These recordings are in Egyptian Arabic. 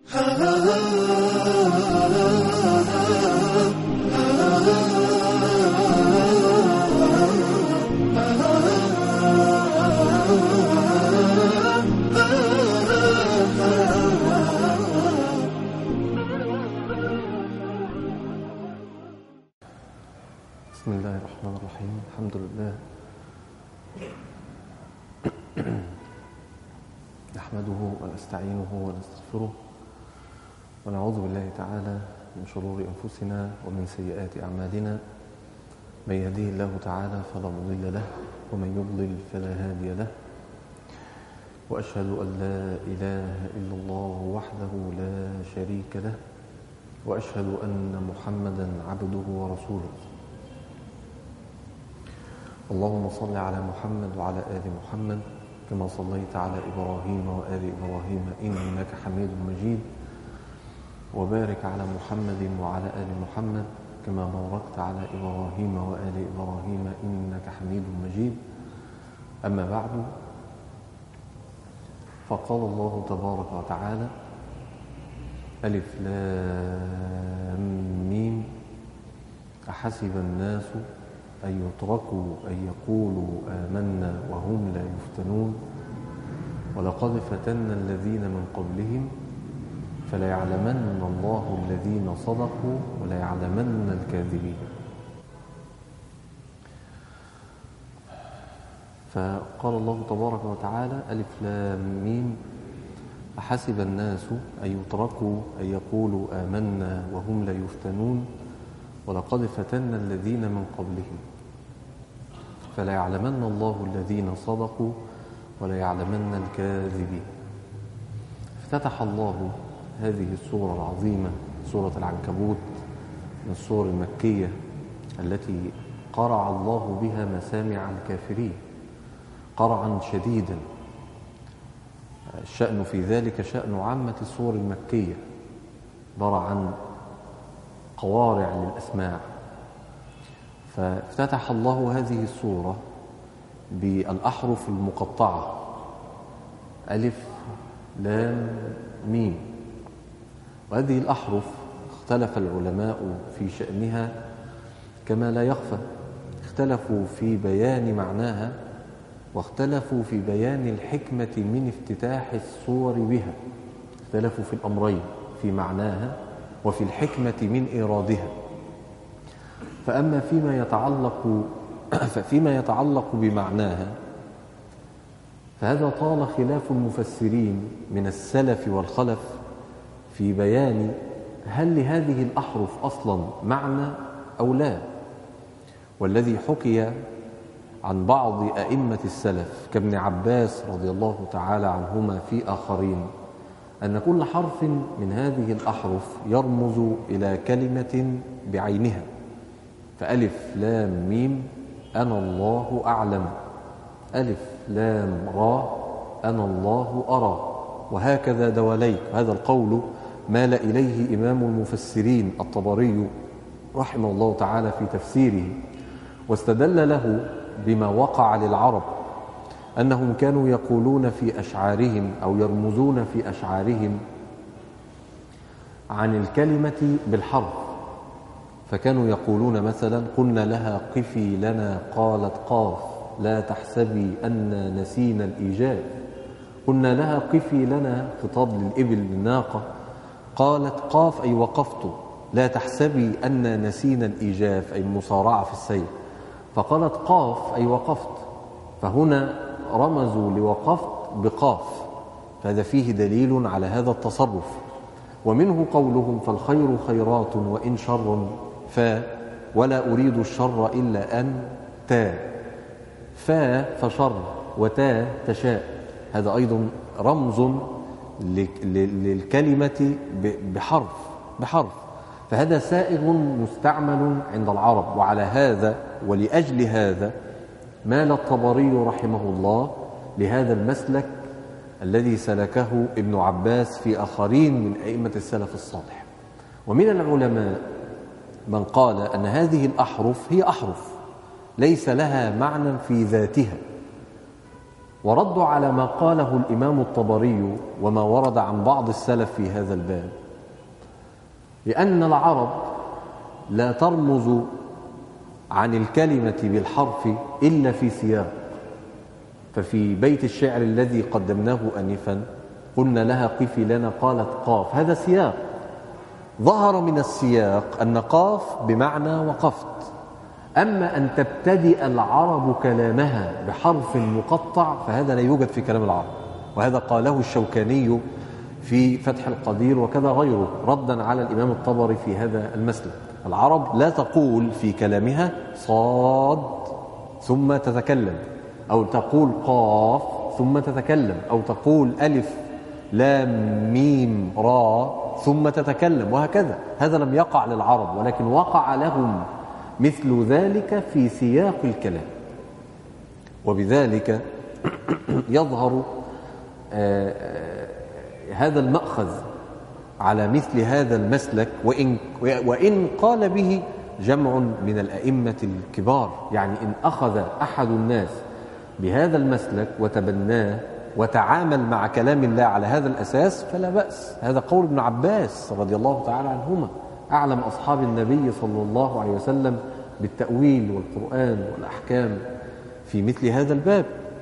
بسم الله الرحمن الرحيم الحمد لله نحمده ونستعينه ونستغفره ونعوذ بالله تعالى من شرور أنفسنا ومن سيئات أعمالنا من يهديه الله تعالى فلا مضل له ومن يضلل فلا هادي له وأشهد أن لا إله إلا الله وحده لا شريك له وأشهد أن محمدا عبده ورسوله اللهم صل على محمد وعلى آل محمد كما صليت على إبراهيم وآل إبراهيم إنك حميد مجيد وبارك على محمد وعلى آل محمد كما باركت على إبراهيم وآل إبراهيم إنك حميد مجيد أما بعد فقال الله تبارك وتعالى ألف لام ميم أحسب الناس أن يتركوا أن يقولوا آمنا وهم لا يفتنون ولقد فتنا الذين من قبلهم فليعلمن الله الذين صدقوا وليعلمن الكاذبين فقال الله تبارك وتعالى ألف لام ميم أحسب الناس أن يتركوا أن يقولوا آمنا وهم لا يفتنون ولقد فتنا الذين من قبلهم فليعلمن الله الذين صدقوا وليعلمن الكاذبين افتتح الله هذه السورة العظيمة سورة العنكبوت من السور المكية التي قرع الله بها مسامع الكافرين قرعا شديدا الشأن في ذلك شأن عامة السور المكية برعا قوارع للأسماع فافتتح الله هذه السورة بالأحرف المقطعة ألف لام ميم وهذه الأحرف اختلف العلماء في شأنها كما لا يخفى اختلفوا في بيان معناها واختلفوا في بيان الحكمة من افتتاح السور بها اختلفوا في الأمرين في معناها وفي الحكمة من إيرادها فأما فيما يتعلق ففيما يتعلق بمعناها فهذا طال خلاف المفسرين من السلف والخلف في بيان هل لهذه الأحرف أصلا معنى أو لا والذي حكي عن بعض أئمة السلف كابن عباس رضي الله تعالى عنهما في آخرين أن كل حرف من هذه الأحرف يرمز إلى كلمة بعينها فألف لام ميم أنا الله أعلم ألف لام را أنا الله أرى وهكذا دواليك هذا القول مال إليه إمام المفسرين الطبري رحمه الله تعالى في تفسيره واستدل له بما وقع للعرب أنهم كانوا يقولون في أشعارهم أو يرمزون في أشعارهم عن الكلمة بالحرف فكانوا يقولون مثلا قلنا لها قفي لنا قالت قاف لا تحسبي أن نسينا الإيجاب قلنا لها قفي لنا خطاب للإبل للناقة قالت قاف أي وقفت لا تحسبي أن نسينا الإيجاف أي المصارعة في السير فقالت قاف أي وقفت فهنا رمزوا لوقفت بقاف فهذا فيه دليل على هذا التصرف ومنه قولهم فالخير خيرات وإن شر فا ولا أريد الشر إلا أن تا فا فشر وتا تشاء هذا أيضا رمز للكلمة بحرف بحرف فهذا سائغ مستعمل عند العرب وعلى هذا ولأجل هذا مال الطبري رحمه الله لهذا المسلك الذي سلكه ابن عباس في آخرين من أئمة السلف الصالح ومن العلماء من قال أن هذه الأحرف هي أحرف ليس لها معنى في ذاتها وردوا على ما قاله الإمام الطبري وما ورد عن بعض السلف في هذا الباب لأن العرب لا ترمز عن الكلمة بالحرف إلا في سياق ففي بيت الشعر الذي قدمناه أنفا قلنا لها قفي لنا قالت قاف هذا سياق ظهر من السياق أن قاف بمعنى وقفت أما أن تبتدئ العرب كلامها بحرف مقطع فهذا لا يوجد في كلام العرب وهذا قاله الشوكاني في فتح القدير وكذا غيره ردا على الإمام الطبري في هذا المسلك العرب لا تقول في كلامها صاد ثم تتكلم أو تقول قاف ثم تتكلم أو تقول ألف لام ميم را ثم تتكلم وهكذا هذا لم يقع للعرب ولكن وقع لهم مثل ذلك في سياق الكلام وبذلك يظهر آه، آه، هذا المأخذ على مثل هذا المسلك وإن, وإن قال به جمع من الأئمة الكبار يعني إن أخذ أحد الناس بهذا المسلك وتبناه وتعامل مع كلام الله على هذا الأساس فلا بأس هذا قول ابن عباس رضي الله تعالى عنهما أعلم أصحاب النبي صلى الله عليه وسلم بالتأويل والقرآن والأحكام في مثل هذا الباب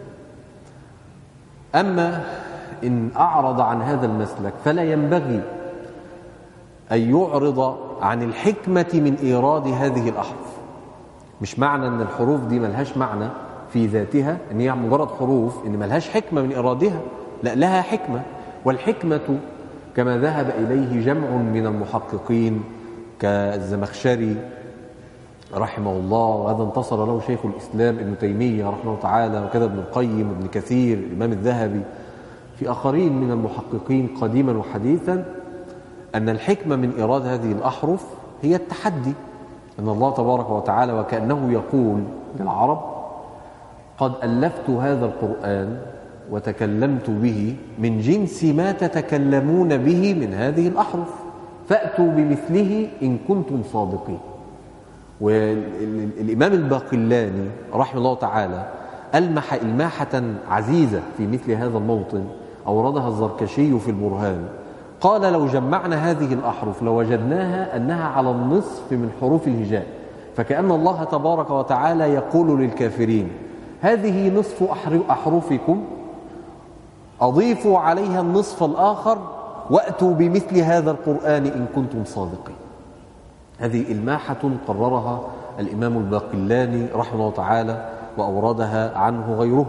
أما إن أعرض عن هذا المسلك فلا ينبغي أن يعرض عن الحكمة من إيراد هذه الأحرف مش معنى أن الحروف دي ملهاش معنى في ذاتها أن هي مجرد حروف إن ملهاش حكمة من إرادها لا لها حكمة والحكمة كما ذهب إليه جمع من المحققين كالزمخشري رحمه الله وهذا انتصر له شيخ الإسلام ابن تيمية رحمه الله تعالى وكذا ابن القيم وابن كثير الإمام الذهبي في آخرين من المحققين قديما وحديثا أن الحكمة من إيراد هذه الأحرف هي التحدي أن الله تبارك وتعالى وكأنه يقول للعرب قد ألفت هذا القرآن وتكلمت به من جنس ما تتكلمون به من هذه الأحرف فأتوا بمثله إن كنتم صادقين والإمام الباقلاني رحمه الله تعالى ألمح إلماحة عزيزة في مثل هذا الموطن أوردها الزركشي في البرهان قال لو جمعنا هذه الأحرف لوجدناها أنها على النصف من حروف الهجاء فكأن الله تبارك وتعالى يقول للكافرين هذه نصف أحرفكم أضيفوا عليها النصف الآخر وأتوا بمثل هذا القرآن إن كنتم صادقين هذه إلماحة قررها الإمام الباقلاني رحمه الله تعالى وأوردها عنه غيره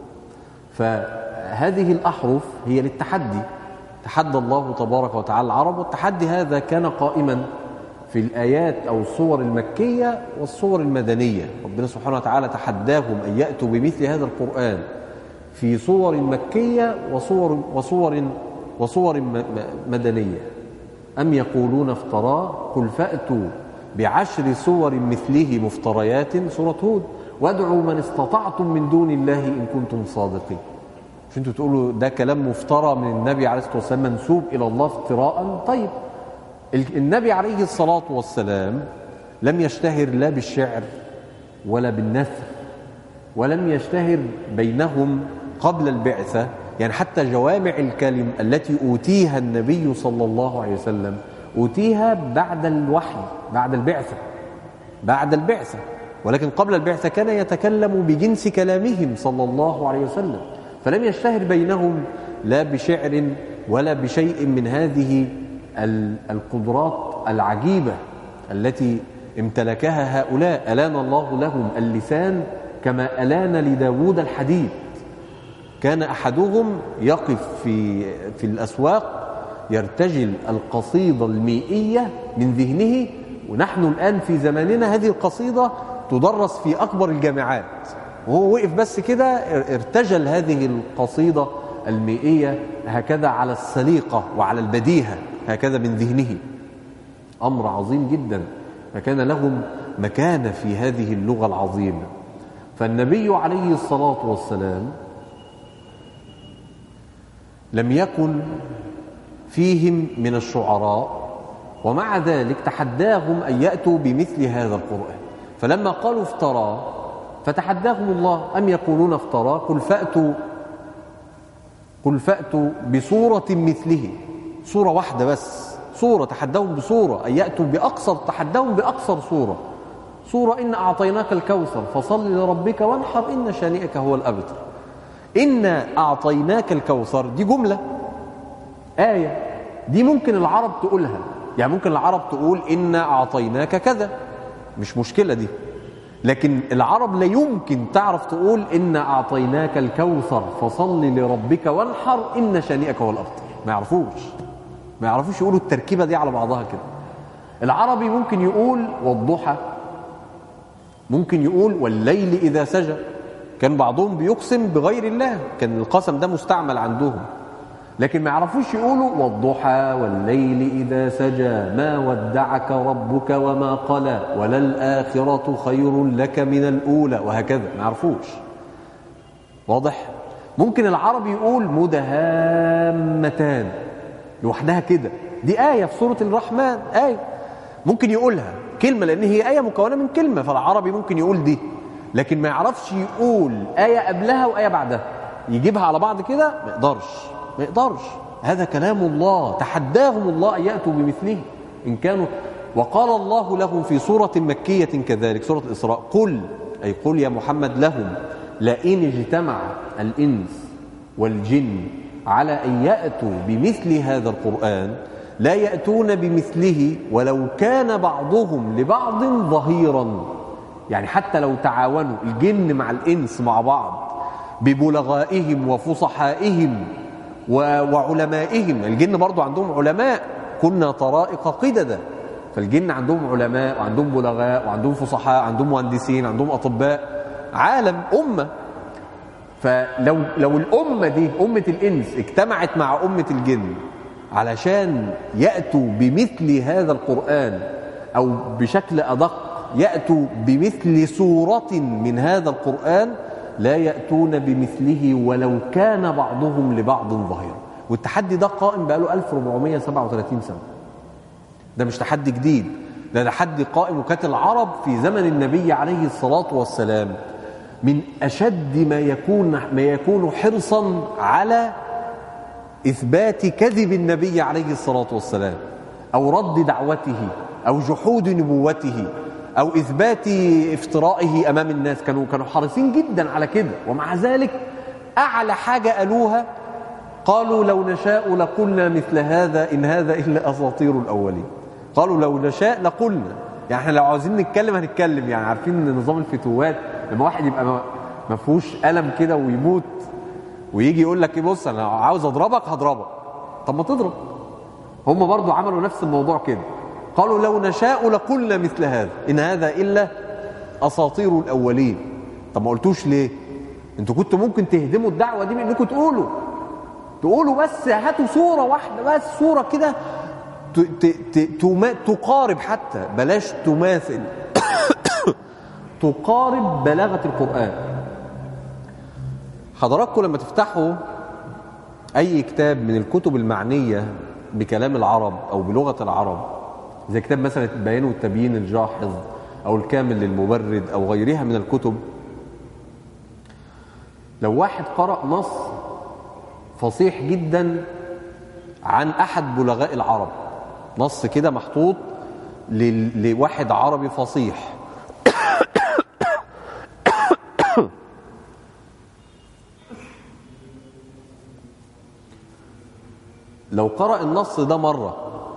فهذه الأحرف هي للتحدي تحدى الله تبارك وتعالى العرب والتحدي هذا كان قائما في الآيات أو الصور المكية والصور المدنية ربنا سبحانه وتعالى تحداهم أن يأتوا بمثل هذا القرآن في صور مكية وصور, وصور, وصور مدنية أم يقولون افتراه قل فأتوا بعشر صور مثله مفتريات سورة هود وادعوا من استطعتم من دون الله إن كنتم صادقين مش انتوا تقولوا ده كلام مفترى من النبي عليه الصلاة والسلام منسوب إلى الله افتراء طيب النبي عليه الصلاة والسلام لم يشتهر لا بالشعر ولا بالنثر ولم يشتهر بينهم قبل البعثة يعني حتى جوامع الكلم التي أوتيها النبي صلى الله عليه وسلم أوتيها بعد الوحي بعد البعثة بعد البعثة ولكن قبل البعثة كان يتكلم بجنس كلامهم صلى الله عليه وسلم فلم يشتهر بينهم لا بشعر ولا بشيء من هذه القدرات العجيبة التي امتلكها هؤلاء ألان الله لهم اللسان كما ألان لداود الحديد كان أحدهم يقف في, في الأسواق يرتجل القصيدة المئية من ذهنه ونحن الآن في زماننا هذه القصيدة تدرس في أكبر الجامعات وهو وقف بس كده ارتجل هذه القصيدة المئية هكذا على السليقة وعلى البديهة هكذا من ذهنه أمر عظيم جدا فكان لهم مكانة في هذه اللغة العظيمة فالنبي عليه الصلاة والسلام لم يكن فيهم من الشعراء ومع ذلك تحداهم أن يأتوا بمثل هذا القرآن فلما قالوا افترى فتحداهم الله أم يقولون افترى قل فأتوا قل فأتوا بصورة مثله صورة واحدة بس صورة تحدهم بصورة أن يأتوا بأقصر تحدهم بأقصر صورة صورة إن أعطيناك الكوثر فصل لربك وانحر إن شانئك هو الأبتر إن أعطيناك الكوثر دي جملة آية دي ممكن العرب تقولها يعني ممكن العرب تقول إن أعطيناك كذا مش مشكلة دي لكن العرب لا يمكن تعرف تقول إن أعطيناك الكوثر فصل لربك وانحر إن شانئك هو الأبتر ما يعرفوش ما يعرفوش يقولوا التركيبة دي على بعضها كده العربي ممكن يقول والضحى ممكن يقول والليل إذا سجى كان بعضهم بيقسم بغير الله كان القسم ده مستعمل عندهم لكن ما يعرفوش يقولوا والضحى والليل إذا سجى ما ودعك ربك وما قلى وللآخرة خير لك من الأولى وهكذا ما يعرفوش واضح ممكن العربي يقول مدهامتان لوحدها كده دي آية في سورة الرحمن آية ممكن يقولها كلمة لأن هي آية مكونة من كلمة فالعربي ممكن يقول دي لكن ما يعرفش يقول آية قبلها وآية بعدها يجيبها على بعض كده ما يقدرش ما يقدرش هذا كلام الله تحداهم الله أن يأتوا بمثله إن كانوا وقال الله لهم في سورة مكية كذلك سورة الإسراء قل أي قل يا محمد لهم لئن اجتمع الإنس والجن على أن يأتوا بمثل هذا القرآن لا يأتون بمثله ولو كان بعضهم لبعض ظهيرا يعني حتى لو تعاونوا الجن مع الإنس مع بعض ببلغائهم وفصحائهم وعلمائهم الجن برضو عندهم علماء كنا طرائق قددا فالجن عندهم علماء وعندهم بلغاء وعندهم فصحاء عندهم مهندسين عندهم أطباء عالم أمة فلو لو الأمة دي أمة الإنس اجتمعت مع أمة الجن علشان يأتوا بمثل هذا القرآن أو بشكل أدق يأتوا بمثل سورة من هذا القرآن لا يأتون بمثله ولو كان بعضهم لبعض ظهيرا والتحدي ده قائم بقاله 1437 سنة ده مش تحدي جديد ده تحدي قائم وكانت العرب في زمن النبي عليه الصلاة والسلام من أشد ما يكون ما يكون حرصا على إثبات كذب النبي عليه الصلاة والسلام أو رد دعوته أو جحود نبوته أو إثبات افترائه أمام الناس كانوا كانوا حريصين جدا على كده ومع ذلك أعلى حاجة قالوها قالوا لو نشاء لقلنا مثل هذا إن هذا إلا أساطير الأولين قالوا لو نشاء لقلنا يعني احنا لو عاوزين نتكلم هنتكلم يعني عارفين ان نظام الفتوات لما واحد يبقى ما فيهوش ألم كده ويموت ويجي يقول لك ايه بص انا عاوز اضربك هضربك طب ما تضرب هم برضو عملوا نفس الموضوع كده قالوا لو نشاء لقلنا مثل هذا إن هذا إلا أساطير الأولين طب ما قلتوش ليه انتوا كنتوا ممكن تهدموا الدعوة دي بأنكم تقولوا تقولوا بس هاتوا صورة واحدة بس صورة كده تقارب حتى بلاش تماثل تقارب بلاغة القرآن حضراتكم لما تفتحوا أي كتاب من الكتب المعنية بكلام العرب أو بلغة العرب زي كتاب مثلا البيان والتبيين الجاحظ أو الكامل للمبرد أو غيرها من الكتب لو واحد قرأ نص فصيح جدا عن أحد بلغاء العرب نص كده محطوط لواحد عربي فصيح لو قرأ النص ده مرة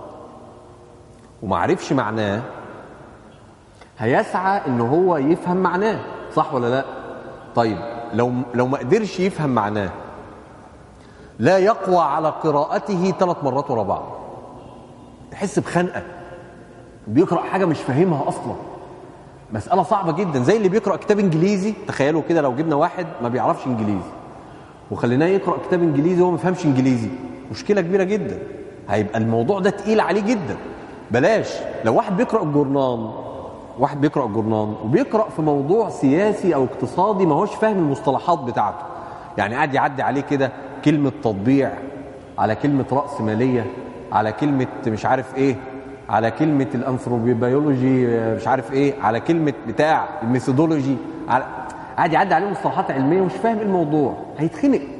ومعرفش معناه هيسعى ان هو يفهم معناه صح ولا لا طيب لو لو ما قدرش يفهم معناه لا يقوى على قراءته ثلاث مرات ورا بعض يحس بخنقه بيقرا حاجه مش فاهمها اصلا مساله صعبه جدا زي اللي بيقرا كتاب انجليزي تخيلوا كده لو جبنا واحد ما بيعرفش انجليزي وخليناه يقرا كتاب انجليزي وهو ما فهمش انجليزي مشكله كبيره جدا هيبقى الموضوع ده تقيل عليه جدا بلاش لو واحد بيقرا الجورنان واحد بيقرا الجورنان وبيقرا في موضوع سياسي او اقتصادي ما هوش فاهم المصطلحات بتاعته يعني قاعد يعدي عليه كده كلمه تطبيع على كلمه راس ماليه على كلمه مش عارف ايه على كلمه الانثروبيولوجي مش عارف ايه على كلمه بتاع الميثودولوجي على قاعد يعدي عليه مصطلحات علميه ومش فاهم الموضوع هيتخنق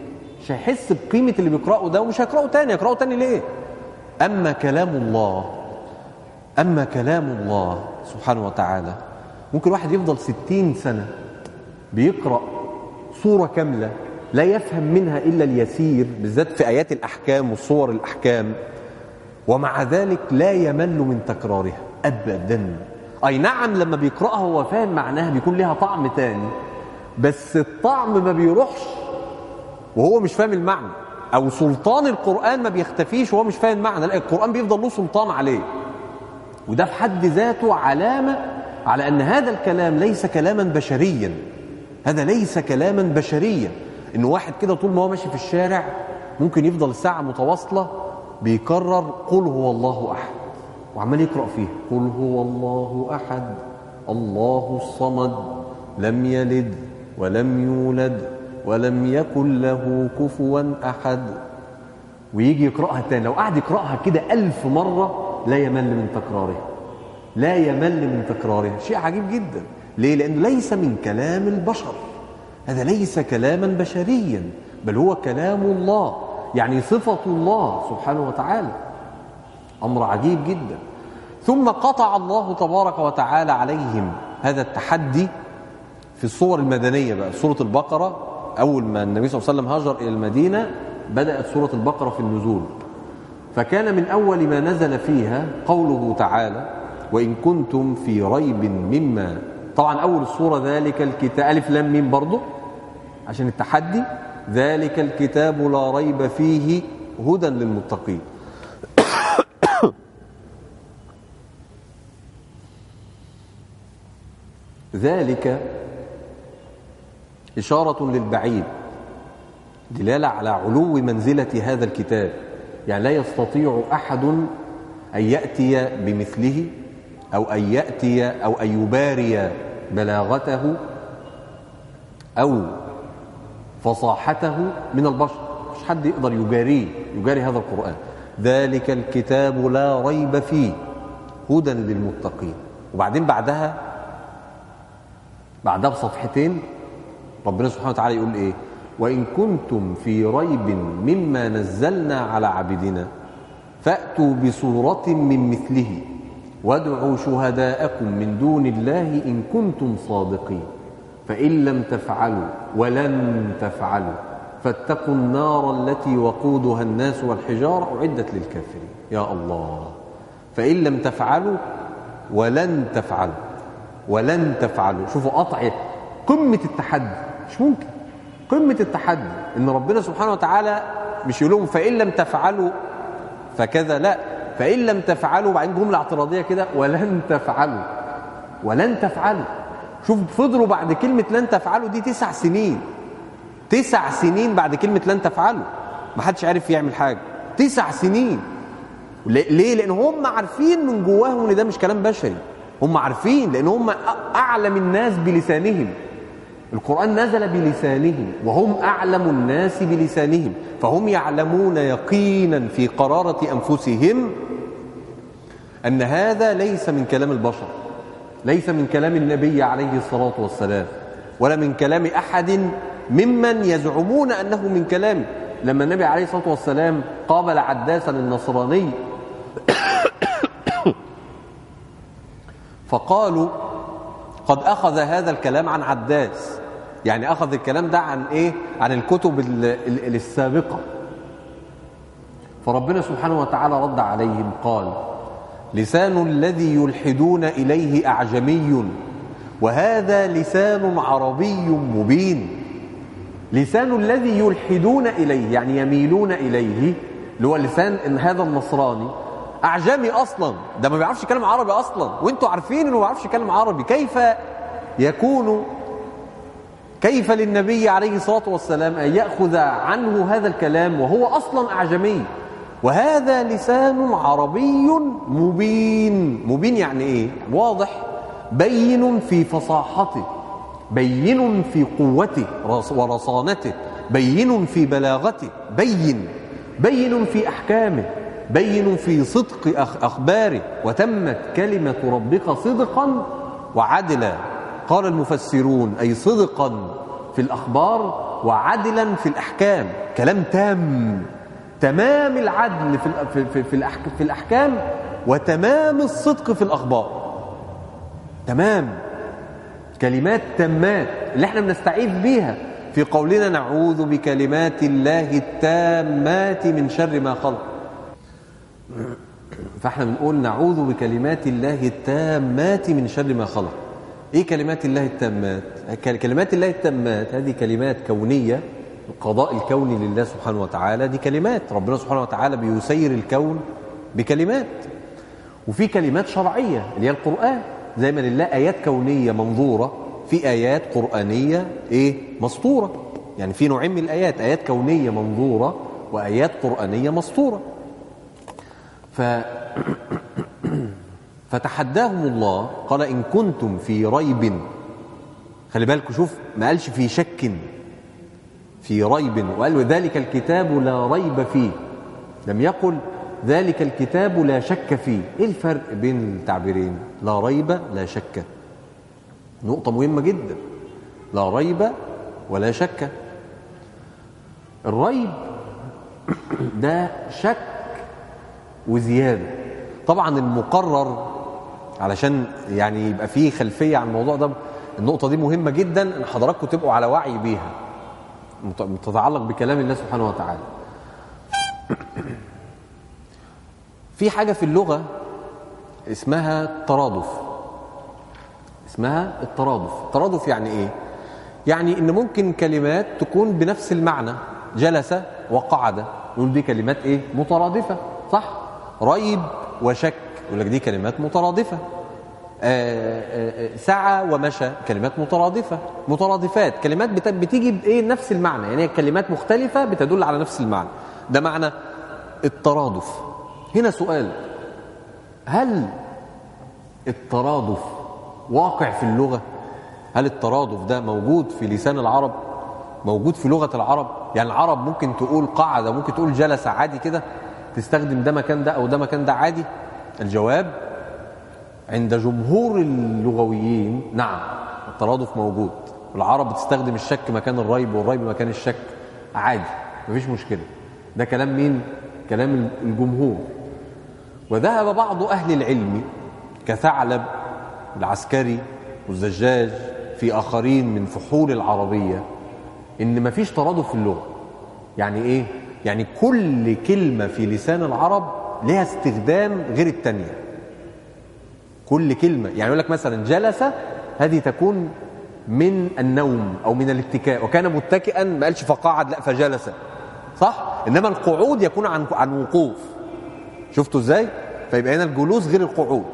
مش هيحس بقيمة اللي بيقرأه ده ومش هيقرأه تاني يقرأه تاني ليه أما كلام الله أما كلام الله سبحانه وتعالى ممكن واحد يفضل ستين سنة بيقرأ صورة كاملة لا يفهم منها إلا اليسير بالذات في آيات الأحكام وصور الأحكام ومع ذلك لا يمل من تكرارها أبدا أي نعم لما بيقرأها هو فاهم معناها بيكون لها طعم تاني بس الطعم ما بيروحش وهو مش فاهم المعنى أو سلطان القرآن ما بيختفيش وهو مش فاهم المعنى لا القرآن بيفضل له سلطان عليه وده في حد ذاته علامة على أن هذا الكلام ليس كلاما بشريا هذا ليس كلاما بشريا إن واحد كده طول ما هو ماشي في الشارع ممكن يفضل ساعة متواصلة بيكرر قل هو الله أحد وعمال يقرأ فيه قل هو الله أحد الله الصمد لم يلد ولم يولد ولم يكن له كفوا أحد ويجي يقرأها تاني لو قعد يقرأها كده ألف مرة لا يمل من تكرارها لا يمل من تكرارها شيء عجيب جدا ليه؟ لأنه ليس من كلام البشر هذا ليس كلاما بشريا بل هو كلام الله يعني صفة الله سبحانه وتعالى أمر عجيب جدا ثم قطع الله تبارك وتعالى عليهم هذا التحدي في الصور المدنية بقى سورة البقرة أول ما النبي صلى الله عليه وسلم هاجر إلى المدينة بدأت سورة البقرة في النزول فكان من أول ما نزل فيها قوله تعالى وإن كنتم في ريب مما طبعا أول السورة ذلك الكتاب ألف لام ميم برضه عشان التحدي ذلك الكتاب لا ريب فيه هدى للمتقين ذلك إشارة للبعيد دلالة على علو منزلة هذا الكتاب يعني لا يستطيع أحد أن يأتي بمثله أو أن يأتي أو أن يباري بلاغته أو فصاحته من البشر مش حد يقدر يجاريه يجاري هذا القرآن ذلك الكتاب لا ريب فيه هدى للمتقين وبعدين بعدها بعدها بصفحتين ربنا سبحانه وتعالى يقول ايه وإن كنتم في ريب مما نزلنا على عبدنا فأتوا بصورة من مثله وادعوا شهداءكم من دون الله إن كنتم صادقين فإن لم تفعلوا ولن تفعلوا فاتقوا النار التي وقودها الناس والحجارة أعدت للكافرين يا الله فإن لم تفعلوا ولن تفعلوا ولن تفعلوا شوفوا قطع قمة التحدي مش ممكن قمة التحدي إن ربنا سبحانه وتعالى مش يقول لهم فإن لم تفعلوا فكذا لا فإن لم تفعلوا بعدين جملة اعتراضية كده ولن تفعلوا ولن تفعلوا شوف فضلوا بعد كلمة لن تفعلوا دي تسع سنين تسع سنين بعد كلمة لن تفعلوا ما حدش عارف يعمل حاجة تسع سنين ليه؟ لأن هم عارفين من جواهم إن ده مش كلام بشري هم عارفين لأن هم أعلم الناس بلسانهم القرآن نزل بلسانهم وهم أعلم الناس بلسانهم فهم يعلمون يقينا في قرارة أنفسهم أن هذا ليس من كلام البشر ليس من كلام النبي عليه الصلاة والسلام ولا من كلام أحد ممن يزعمون أنه من كلامه لما النبي عليه الصلاة والسلام قابل عداسا النصراني فقالوا قد أخذ هذا الكلام عن عداس يعني أخذ الكلام ده عن إيه؟ عن الكتب السابقة فربنا سبحانه وتعالى رد عليهم قال لسان الذي يلحدون إليه أعجمي وهذا لسان عربي مبين لسان الذي يلحدون إليه يعني يميلون إليه اللي هو لسان إن هذا النصراني أعجمي أصلا ده ما بيعرفش يتكلم عربي أصلا وانتوا عارفين إنه ما بيعرفش يتكلم عربي كيف يكون كيف للنبي عليه الصلاة والسلام أن يأخذ عنه هذا الكلام وهو أصلا أعجمي وهذا لسان عربي مبين مبين يعني إيه واضح بين في فصاحته بين في قوته ورصانته بين في بلاغته بين بين في أحكامه بين في صدق أخباره وتمت كلمة ربك صدقا وعدلا قال المفسرون أي صدقا في الأخبار وعدلا في الأحكام كلام تام تمام العدل في الأ- في في, في, الأحك- في الأحكام وتمام الصدق في الأخبار تمام كلمات تامات اللي احنا بنستعيذ بيها في قولنا نعوذ بكلمات الله التامات من شر ما خلق فاحنا بنقول نعوذ بكلمات الله التامات من شر ما خلق ايه كلمات الله التامات ك- كلمات الله التامات هذه كلمات كونيه القضاء الكوني لله سبحانه وتعالى دي كلمات ربنا سبحانه وتعالى بيسير الكون بكلمات وفي كلمات شرعيه اللي هي القران زي ما لله ايات كونيه منظوره في ايات قرانيه ايه مسطوره يعني في نوعين من الايات ايات كونيه منظوره وايات قرانيه مسطوره ف فتحداهم الله قال إن كنتم في ريب خلي بالكم شوف ما قالش في شك في ريب وقال وذلك الكتاب لا ريب فيه لم يقل ذلك الكتاب لا شك فيه ايه الفرق بين التعبيرين لا ريب لا شك نقطة مهمة جدا لا ريب ولا شك الريب ده شك وزيادة طبعا المقرر علشان يعني يبقى فيه خلفية عن الموضوع ده النقطة دي مهمة جدا ان حضراتكم تبقوا على وعي بيها مت- تتعلق بكلام الله سبحانه وتعالى في حاجة في اللغة اسمها الترادف اسمها الترادف الترادف يعني ايه يعني ان ممكن كلمات تكون بنفس المعنى جلس وقعد نقول دي كلمات ايه مترادفة صح ريب وشك يقول لك دي كلمات مترادفة آه، آه، آه، سعى ومشى كلمات مترادفة مترادفات كلمات بت- بتيجي بإيه نفس المعنى يعني هي كلمات مختلفة بتدل على نفس المعنى ده معنى الترادف هنا سؤال هل الترادف واقع في اللغة هل الترادف ده موجود في لسان العرب موجود في لغة العرب يعني العرب ممكن تقول قعد ممكن تقول جلس عادي كده تستخدم ده مكان ده أو ده مكان ده عادي الجواب عند جمهور اللغويين نعم الترادف موجود العرب بتستخدم الشك مكان الريب والريب مكان الشك عادي مفيش مشكلة ده كلام مين؟ كلام الجمهور وذهب بعض أهل العلم كثعلب العسكري والزجاج في آخرين من فحول العربية إن مفيش ترادف في اللغة يعني إيه؟ يعني كل كلمة في لسان العرب لها استخدام غير التانية كل كلمة يعني يقول لك مثلا جلس هذه تكون من النوم أو من الاتكاء وكان متكئا ما قالش فقعد لا فجلس صح؟ إنما القعود يكون عن عن وقوف شفتوا ازاي؟ فيبقى هنا الجلوس غير القعود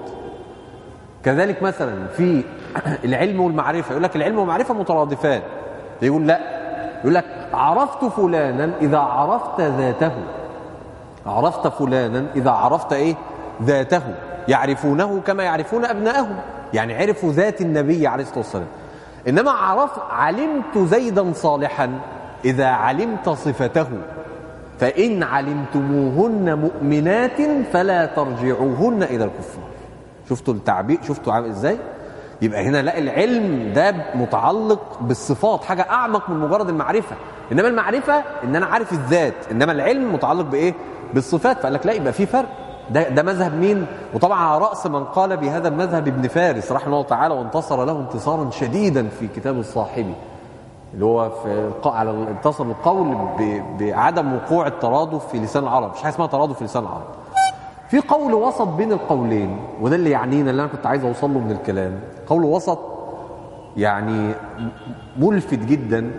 كذلك مثلا في العلم والمعرفة يقول لك العلم والمعرفة مترادفان يقول لا يقول لك عرفت فلانا إذا عرفت ذاته عرفت فلانا إذا عرفت إيه ذاته يعرفونه كما يعرفون أبناءهم يعني عرفوا ذات النبي عليه الصلاة والسلام إنما عرف علمت زيدا صالحا إذا علمت صفته فإن علمتموهن مؤمنات فلا ترجعوهن إلى الكفار شفتوا التعبير شفتوا عامل إزاي يبقى هنا لا العلم ده متعلق بالصفات حاجة أعمق من مجرد المعرفة إنما المعرفة إن أنا عارف الذات إنما العلم متعلق بإيه بالصفات فقال لك لا يبقى في فرق ده, ده مذهب مين وطبعا على رأس من قال بهذا المذهب ابن فارس رحمه الله تعالى وانتصر له انتصارا شديدا في كتاب الصاحبي اللي هو في الق- على انتصر القول ب- بعدم وقوع الترادف في لسان العرب مش حاجه اسمها ترادف في لسان العرب في قول وسط بين القولين وده اللي يعنينا اللي انا كنت عايز اوصل له من الكلام قول وسط يعني ملفت جدا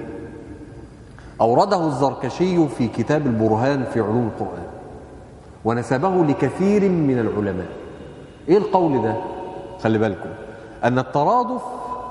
اورده الزركشي في كتاب البرهان في علوم القران ونسبه لكثير من العلماء ايه القول ده خلي بالكم ان الترادف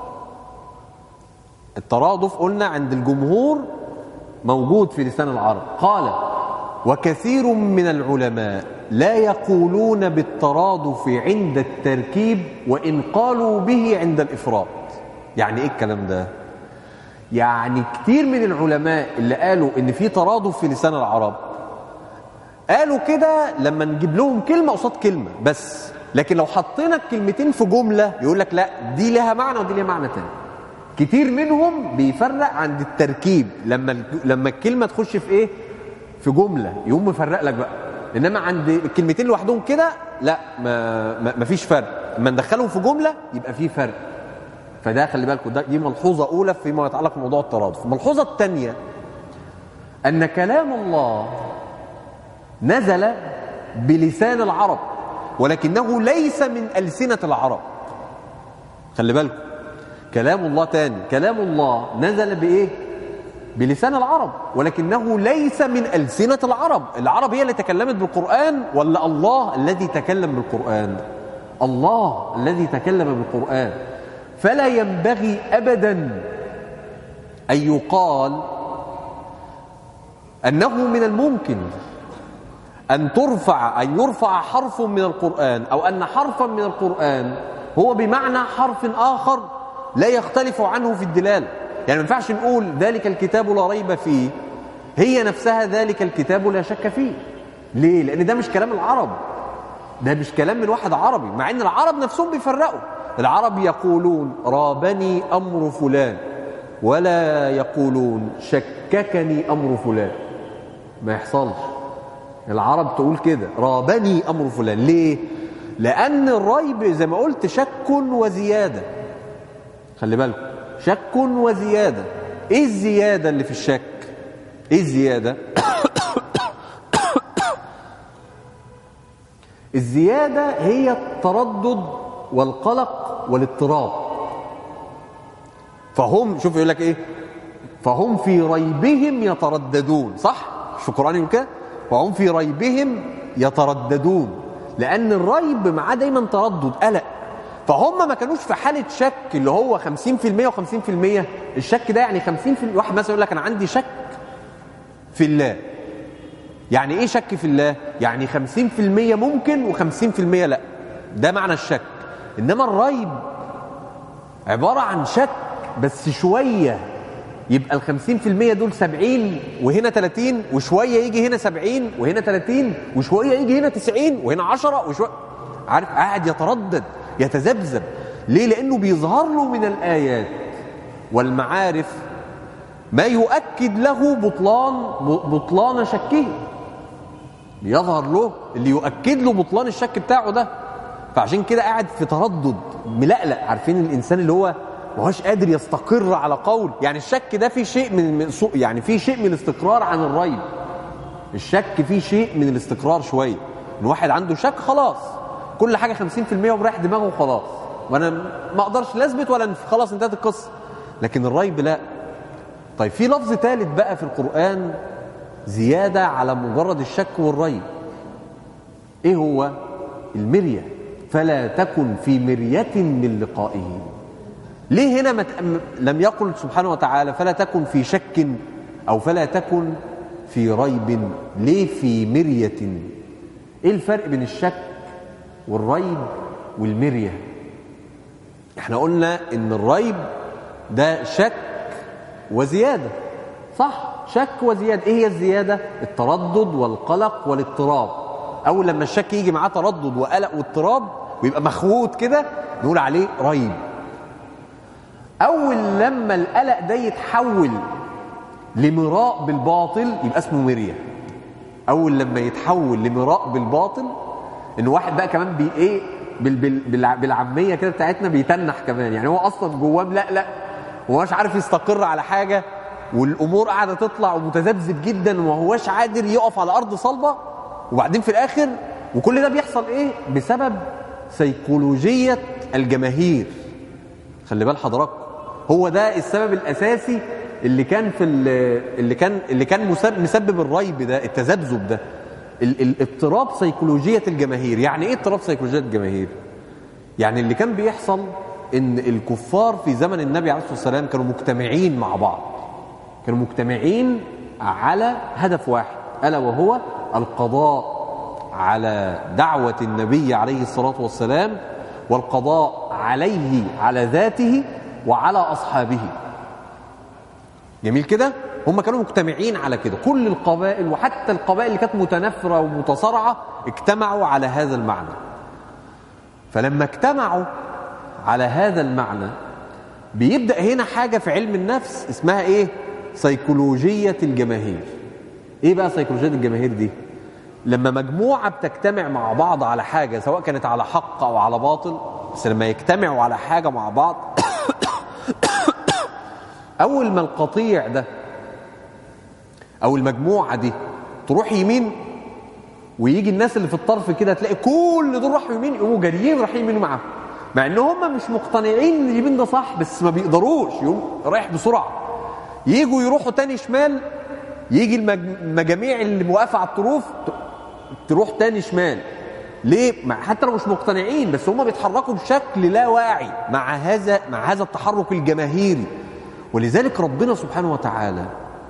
الترادف قلنا عند الجمهور موجود في لسان العرب قال وكثير من العلماء لا يقولون بالترادف عند التركيب وإن قالوا به عند الإفراد يعني إيه الكلام ده؟ يعني كتير من العلماء اللي قالوا إن في ترادف في لسان العرب قالوا كده لما نجيب لهم كلمة قصاد كلمة بس لكن لو حطينا الكلمتين في جملة يقول لك لا دي لها معنى ودي لها معنى تاني كتير منهم بيفرق عند التركيب لما لما الكلمه تخش في ايه في جمله يقوم مفرق لك بقى انما عند الكلمتين لوحدهم كده لا ما ما ما فيش فرق لما ندخلهم في جمله يبقى في فرق فده خلي بالكم ده دي ملحوظه اولى فيما يتعلق بموضوع الترادف الملحوظه الثانيه ان كلام الله نزل بلسان العرب ولكنه ليس من ألسنة العرب خلي بالكم كلام الله تاني كلام الله نزل بإيه بلسان العرب ولكنه ليس من ألسنة العرب العرب هي اللي تكلمت بالقرآن ولا الله الذي تكلم بالقرآن الله الذي تكلم بالقرآن فلا ينبغي أبدا أن يقال أنه من الممكن أن ترفع أن يرفع حرف من القرآن أو أن حرفا من القرآن هو بمعنى حرف آخر لا يختلف عنه في الدلالة يعني ما ينفعش نقول ذلك الكتاب لا ريب فيه هي نفسها ذلك الكتاب لا شك فيه ليه؟ لأن ده مش كلام العرب ده مش كلام من واحد عربي مع أن العرب نفسهم بيفرقوا العرب يقولون رابني أمر فلان ولا يقولون شككني أمر فلان ما يحصلش العرب تقول كده رابني أمر فلان ليه؟ لأن الريب زي ما قلت شك وزيادة خلي بالكم شك وزيادة إيه الزيادة اللي في الشك؟ إيه الزيادة؟ الزيادة هي التردد والقلق والاضطراب فهم شوف يقول لك إيه؟ فهم في ريبهم يترددون صح؟ مش في القرآن يقول كده؟ وهم في ريبهم يترددون لأن الريب معاه دايما تردد قلق فهم ما كانوش في حالة شك اللي هو 50% و50% الشك ده يعني 50% واحد مثلا يقول لك أنا عندي شك في الله يعني إيه شك في الله؟ يعني 50% ممكن و50% لا ده معنى الشك إنما الريب عبارة عن شك بس شوية يبقى ال 50% دول 70 وهنا 30 وشويه يجي هنا 70 وهنا 30 وشويه يجي هنا 90 وهنا 10 وشويه عارف قاعد يتردد يتذبذب ليه؟ لانه بيظهر له من الايات والمعارف ما يؤكد له بطلان بطلان شكه بيظهر له اللي يؤكد له بطلان الشك بتاعه ده فعشان كده قاعد في تردد ملقلق عارفين الانسان اللي هو ما هوش قادر يستقر على قول يعني الشك ده فيه شيء من يعني فيه شيء من الاستقرار عن الريب الشك فيه شيء من الاستقرار شويه ان واحد عنده شك خلاص كل حاجه 50% ومريح دماغه وخلاص وانا ما اقدرش لا اثبت ولا خلاص انتهت القصه لكن الريب لا طيب في لفظ ثالث بقى في القران زياده على مجرد الشك والريب ايه هو المريه فلا تكن في مريه من لقائه ليه هنا مت... لم يقل سبحانه وتعالى فلا تكن في شك أو فلا تكن في ريب ليه في مرية إيه الفرق بين الشك والريب والمرية احنا قلنا ان الريب ده شك وزيادة صح شك وزيادة ايه هي الزيادة التردد والقلق والاضطراب اول لما الشك يجي معاه تردد وقلق واضطراب ويبقى مخوت كده نقول عليه ريب أول لما القلق ده يتحول لمراء بالباطل يبقى اسمه مرية أول لما يتحول لمراء بالباطل إن واحد بقى كمان بي إيه بال بال بالعامية كده بتاعتنا بيتنح كمان يعني هو أصلا جواه لا لا ومش عارف يستقر على حاجة والأمور قاعدة تطلع ومتذبذب جدا وما هواش قادر يقف على أرض صلبة وبعدين في الآخر وكل ده بيحصل إيه بسبب سيكولوجية الجماهير خلي بال حضراتكم هو ده السبب الاساسي اللي كان في اللي كان اللي كان مسبب الريب ده التذبذب ده الاضطراب سيكولوجيه الجماهير يعني ايه اضطراب سيكولوجيه الجماهير يعني اللي كان بيحصل ان الكفار في زمن النبي عليه الصلاه والسلام كانوا مجتمعين مع بعض كانوا مجتمعين على هدف واحد الا وهو القضاء على دعوه النبي عليه الصلاه والسلام والقضاء عليه على ذاته وعلى أصحابه جميل كده هم كانوا مجتمعين على كده كل القبائل وحتى القبائل اللي كانت متنافرة ومتصارعة اجتمعوا على هذا المعنى فلما اجتمعوا على هذا المعنى بيبدأ هنا حاجة في علم النفس اسمها ايه سيكولوجية الجماهير ايه بقى سيكولوجية الجماهير دي لما مجموعة بتجتمع مع بعض على حاجة سواء كانت على حق او على باطل بس لما يجتمعوا على حاجة مع بعض اول ما القطيع ده او المجموعة دي تروح يمين ويجي الناس اللي في الطرف كده تلاقي كل دول راحوا يمين يقوموا جاريين رايحين يمين معاهم مع ان هم مش مقتنعين ان اليمين ده صح بس ما بيقدروش يقوم رايح بسرعه يجوا يروحوا تاني شمال يجي المجاميع اللي موقفه على الطروف تروح تاني شمال ليه مع حتى لو مش مقتنعين بس هم بيتحركوا بشكل لا واعي مع هذا مع هذا التحرك الجماهيري ولذلك ربنا سبحانه وتعالى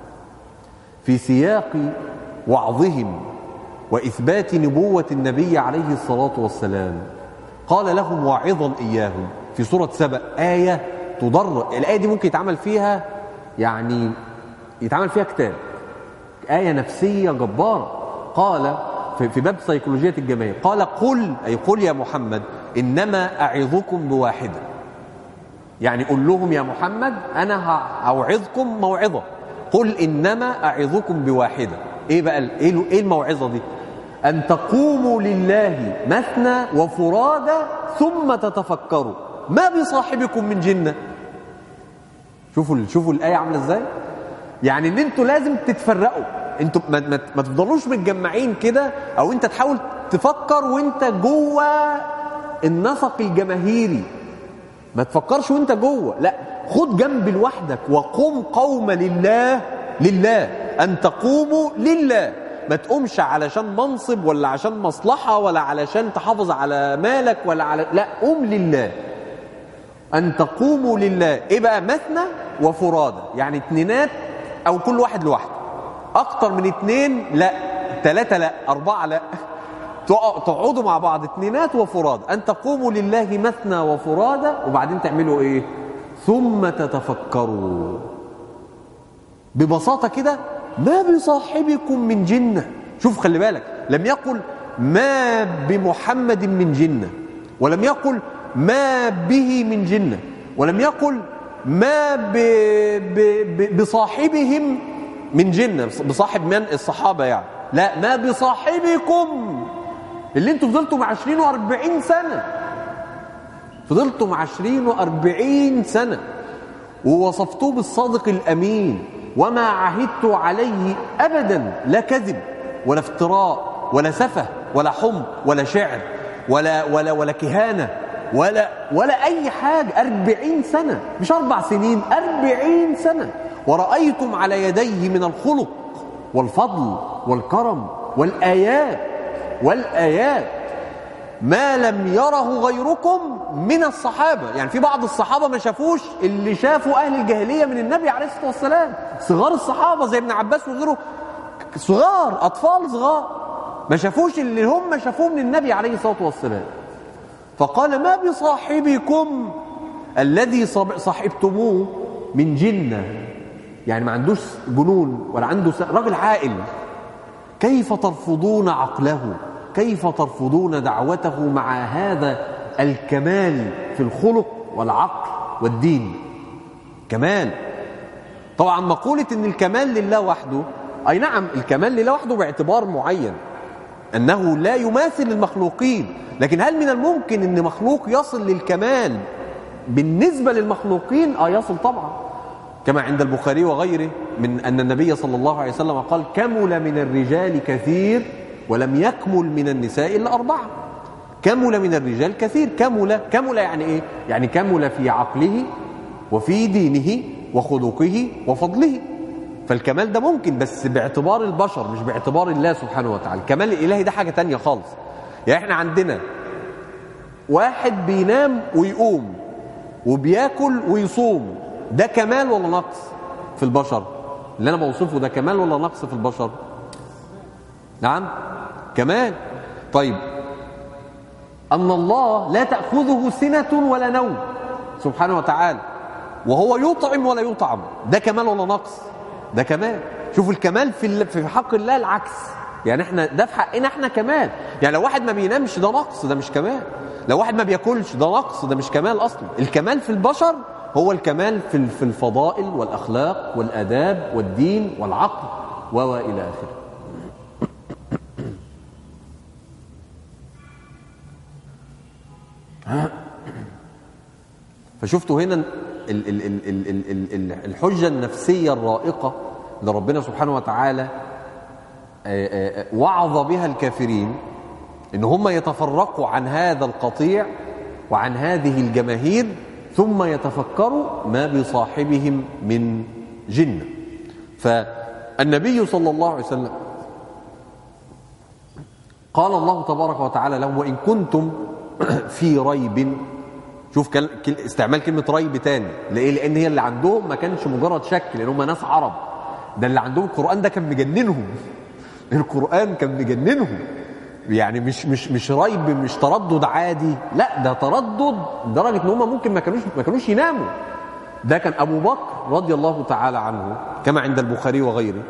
في سياق وعظهم وإثبات نبوة النبي عليه الصلاة والسلام قال لهم واعظا إياهم في سورة سبأ آية تضر الآية دي ممكن يتعمل فيها يعني يتعمل فيها كتاب آية نفسية جبارة قال في باب سيكولوجية الجماهير قال قل أي قل يا محمد إنما أعظكم بواحدة يعني قل لهم يا محمد أنا هأوعظكم موعظة قل إنما أعظكم بواحدة إيه بقى إيه الموعظة دي أن تقوموا لله مثنى وفرادى ثم تتفكروا ما بصاحبكم من جنة شوفوا شوفوا الآية عاملة إزاي يعني إن أنتوا لازم تتفرقوا أنتوا ما, ما, ما تفضلوش متجمعين كده أو أنت تحاول تفكر وأنت جوه النسق الجماهيري ما تفكرش وأنت جوه لا خد جنب لوحدك وقم قوم لله لله أن تقوموا لله ما تقومش علشان منصب ولا عشان مصلحة ولا علشان تحافظ على مالك ولا على لا قوم لله أن تقوموا لله إيه بقى مثنى وفرادى يعني اتنينات أو كل واحد لوحده أكتر من اتنين لا ثلاثة لا أربعة لا تقعدوا مع بعض اتنينات وفرادى أن تقوموا لله مثنى وفرادى وبعدين تعملوا إيه ثم تتفكروا ببساطة كده ما بصاحبكم من جنة شوف خلي بالك لم يقل ما بمحمد من جنة ولم يقل ما به من جنة ولم يقل ما ب ب ب بصاحبهم من جنة بصاحب من الصحابة يعني لا ما بصاحبكم اللي انتوا فضلتم عشرين واربعين سنة فضلتم عشرين واربعين سنة ووصفتوه بالصادق الأمين وما عهدت عليه أبدا لا كذب ولا افتراء ولا سفه ولا حمق ولا شعر ولا ولا ولا كهانة ولا ولا أي حاجة أربعين سنة مش أربع سنين أربعين سنة ورأيتم على يديه من الخلق والفضل والكرم والآيات والآيات ما لم يره غيركم من الصحابة يعني في بعض الصحابة ما شافوش اللي شافوا أهل الجاهلية من النبي عليه الصلاة والسلام صغار الصحابة زي ابن عباس وغيره صغار أطفال صغار ما شافوش اللي هم شافوه من النبي عليه الصلاة والسلام فقال ما بصاحبكم الذي صاحبتموه من جنة يعني ما عندوش جنون ولا عنده راجل عاقل كيف ترفضون عقله كيف ترفضون دعوته مع هذا الكمال في الخلق والعقل والدين كمال طبعا مقولة ان الكمال لله وحده اي نعم الكمال لله وحده باعتبار معين انه لا يماثل المخلوقين لكن هل من الممكن ان مخلوق يصل للكمال بالنسبة للمخلوقين اه يصل طبعا كما عند البخاري وغيره من أن النبي صلى الله عليه وسلم قال كمل من الرجال كثير ولم يكمل من النساء إلا أربعة كمل من الرجال كثير كمل كمل يعني إيه؟ يعني كمل في عقله وفي دينه وخلقه وفضله فالكمال ده ممكن بس باعتبار البشر مش باعتبار الله سبحانه وتعالى الكمال الإلهي ده حاجة تانية خالص يعني احنا عندنا واحد بينام ويقوم وبياكل ويصوم ده كمال ولا نقص في البشر اللي انا بوصفه ده كمال ولا نقص في البشر نعم كمال طيب أن الله لا تأخذه سنة ولا نوم سبحانه وتعالى وهو يطعم ولا يطعم ده كمال ولا نقص ده كمال شوفوا الكمال في في حق الله العكس يعني احنا ده في حقنا احنا كمال يعني لو واحد ما بينامش ده نقص ده مش كمال لو واحد ما بياكلش ده نقص ده مش كمال اصلا الكمال في البشر هو الكمال في في الفضائل والأخلاق والآداب والدين والعقل وإلى آخره فشفتوا هنا الحجة النفسية الرائقة اللي ربنا سبحانه وتعالى وعظ بها الكافرين ان هم يتفرقوا عن هذا القطيع وعن هذه الجماهير ثم يتفكروا ما بصاحبهم من جنة فالنبي صلى الله عليه وسلم قال الله تبارك وتعالى لهم وإن كنتم في ريب شوف استعمال كلمة ريب تاني ليه؟ لأن هي اللي عندهم ما كانش مجرد شك لأن هم ناس عرب ده اللي عندهم القرآن ده كان مجننهم القرآن كان مجننهم يعني مش مش مش ريب مش تردد عادي لا ده تردد لدرجه ان هم ممكن ما كانوش ما كانوش يناموا ده كان ابو بكر رضي الله تعالى عنه كما عند البخاري وغيره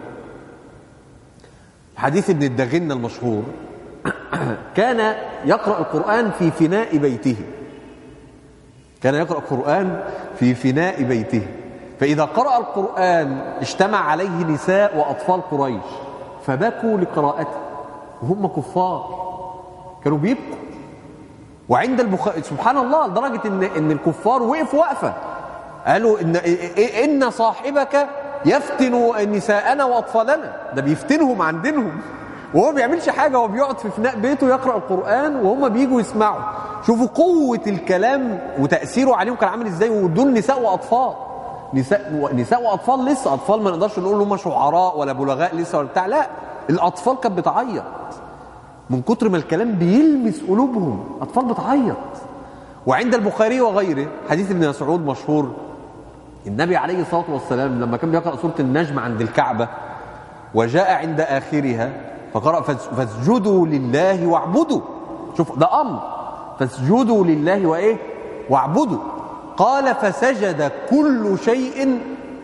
حديث ابن الدغن المشهور كان يقرا القران في فناء بيته كان يقرا القران في فناء بيته فاذا قرا القران اجتمع عليه نساء واطفال قريش فبكوا لقراءته وهم كفار كانوا بيبكوا وعند البخاري سبحان الله لدرجه ان ان الكفار وقفوا وقفه قالوا ان ان صاحبك يفتن نساءنا واطفالنا ده بيفتنهم عن دينهم وهو ما بيعملش حاجه هو بيقعد في فناء بيته يقرا القران وهم بيجوا يسمعوا شوفوا قوه الكلام وتاثيره عليهم كان عامل ازاي ودول نساء واطفال نساء نساء واطفال لسه اطفال ما نقدرش نقول هم شعراء ولا بلغاء لسه ولا بتاع لا الاطفال كانت بتعيط من كتر ما الكلام بيلمس قلوبهم اطفال بتعيط وعند البخاري وغيره حديث ابن مسعود مشهور النبي عليه الصلاه والسلام لما كان بيقرا سوره النجم عند الكعبه وجاء عند اخرها فقرا فاسجدوا لله واعبدوا شوف ده امر فاسجدوا لله وايه واعبدوا قال فسجد كل شيء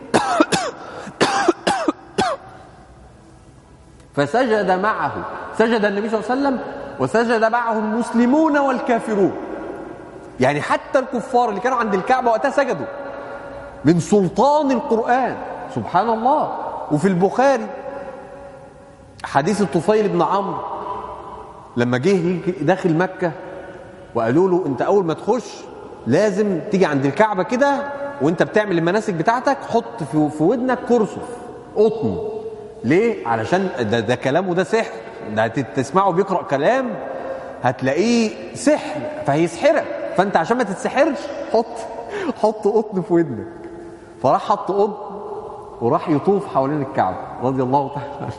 فسجد معه سجد النبي صلى الله عليه وسلم وسجد معه المسلمون والكافرون يعني حتى الكفار اللي كانوا عند الكعبة وقتها سجدوا من سلطان القرآن سبحان الله وفي البخاري حديث الطفيل بن عمرو لما جه داخل مكة وقالوا له انت اول ما تخش لازم تيجي عند الكعبة كده وانت بتعمل المناسك بتاعتك حط في, في ودنك كرسف قطن ليه علشان ده, ده كلامه ده سحر ده تسمعه بيقرأ كلام هتلاقيه سحر فهيسحرك فانت عشان ما تتسحرش حط حط قطن في ودنك فراح حط قطن وراح يطوف حوالين الكعبة رضي الله تعالى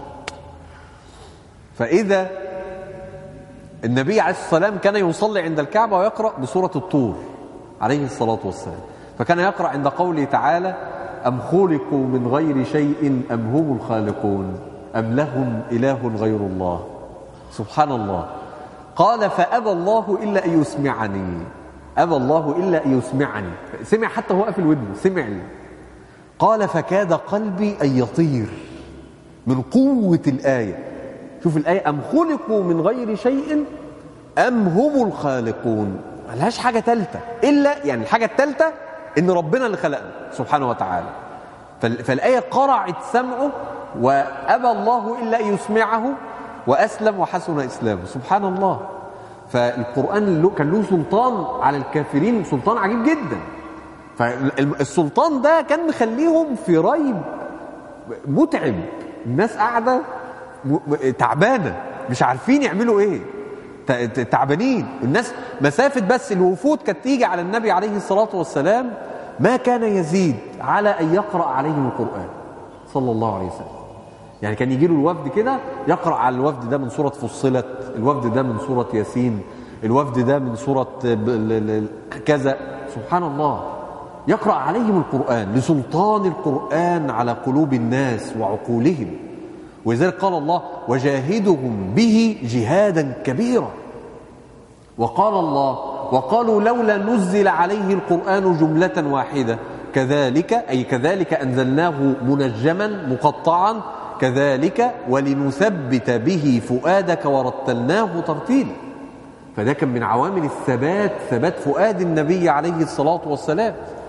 فإذا النبي عليه الصلاة والسلام كان يصلي عند الكعبة ويقرأ بسورة الطور عليه الصلاة والسلام فكان يقرأ عند قوله تعالى أم خلقوا من غير شيء أم هم الخالقون أم لهم إله غير الله سبحان الله قال فأبى الله إلا أن يسمعني أبى الله إلا أن يسمعني سمع حتى هو قافل ودنه سمع لي قال فكاد قلبي أن يطير من قوة الآية شوف الآية أم خلقوا من غير شيء أم هم الخالقون ملهاش حاجة تالتة إلا يعني الحاجة التالتة إن ربنا اللي خلقنا سبحانه وتعالى فالآية قرعت سمعه وأبى الله إلا أن يسمعه وأسلم وحسن إسلامه سبحان الله فالقرآن كان له سلطان على الكافرين سلطان عجيب جدا فالسلطان ده كان مخليهم في ريب متعب الناس قاعدة تعبانة مش عارفين يعملوا ايه تعبانين الناس مسافة بس الوفود كانت تيجي على النبي عليه الصلاة والسلام ما كان يزيد على أن يقرأ عليهم القرآن صلى الله عليه وسلم يعني كان يجي له الوفد كده يقرأ على الوفد ده من سورة فصلت الوفد ده من سورة ياسين الوفد ده من سورة كذا سبحان الله يقرأ عليهم القرآن لسلطان القرآن على قلوب الناس وعقولهم ولذلك قال الله وجاهدهم به جهادا كبيرا وقال الله وقالوا لولا نزل عليه القرآن جملة واحدة كذلك أي كذلك أنزلناه منجما مقطعا كذلك ولنثبت به فؤادك ورتلناه ترتيلا فده كان من عوامل الثبات ثبات فؤاد النبي عليه الصلاة والسلام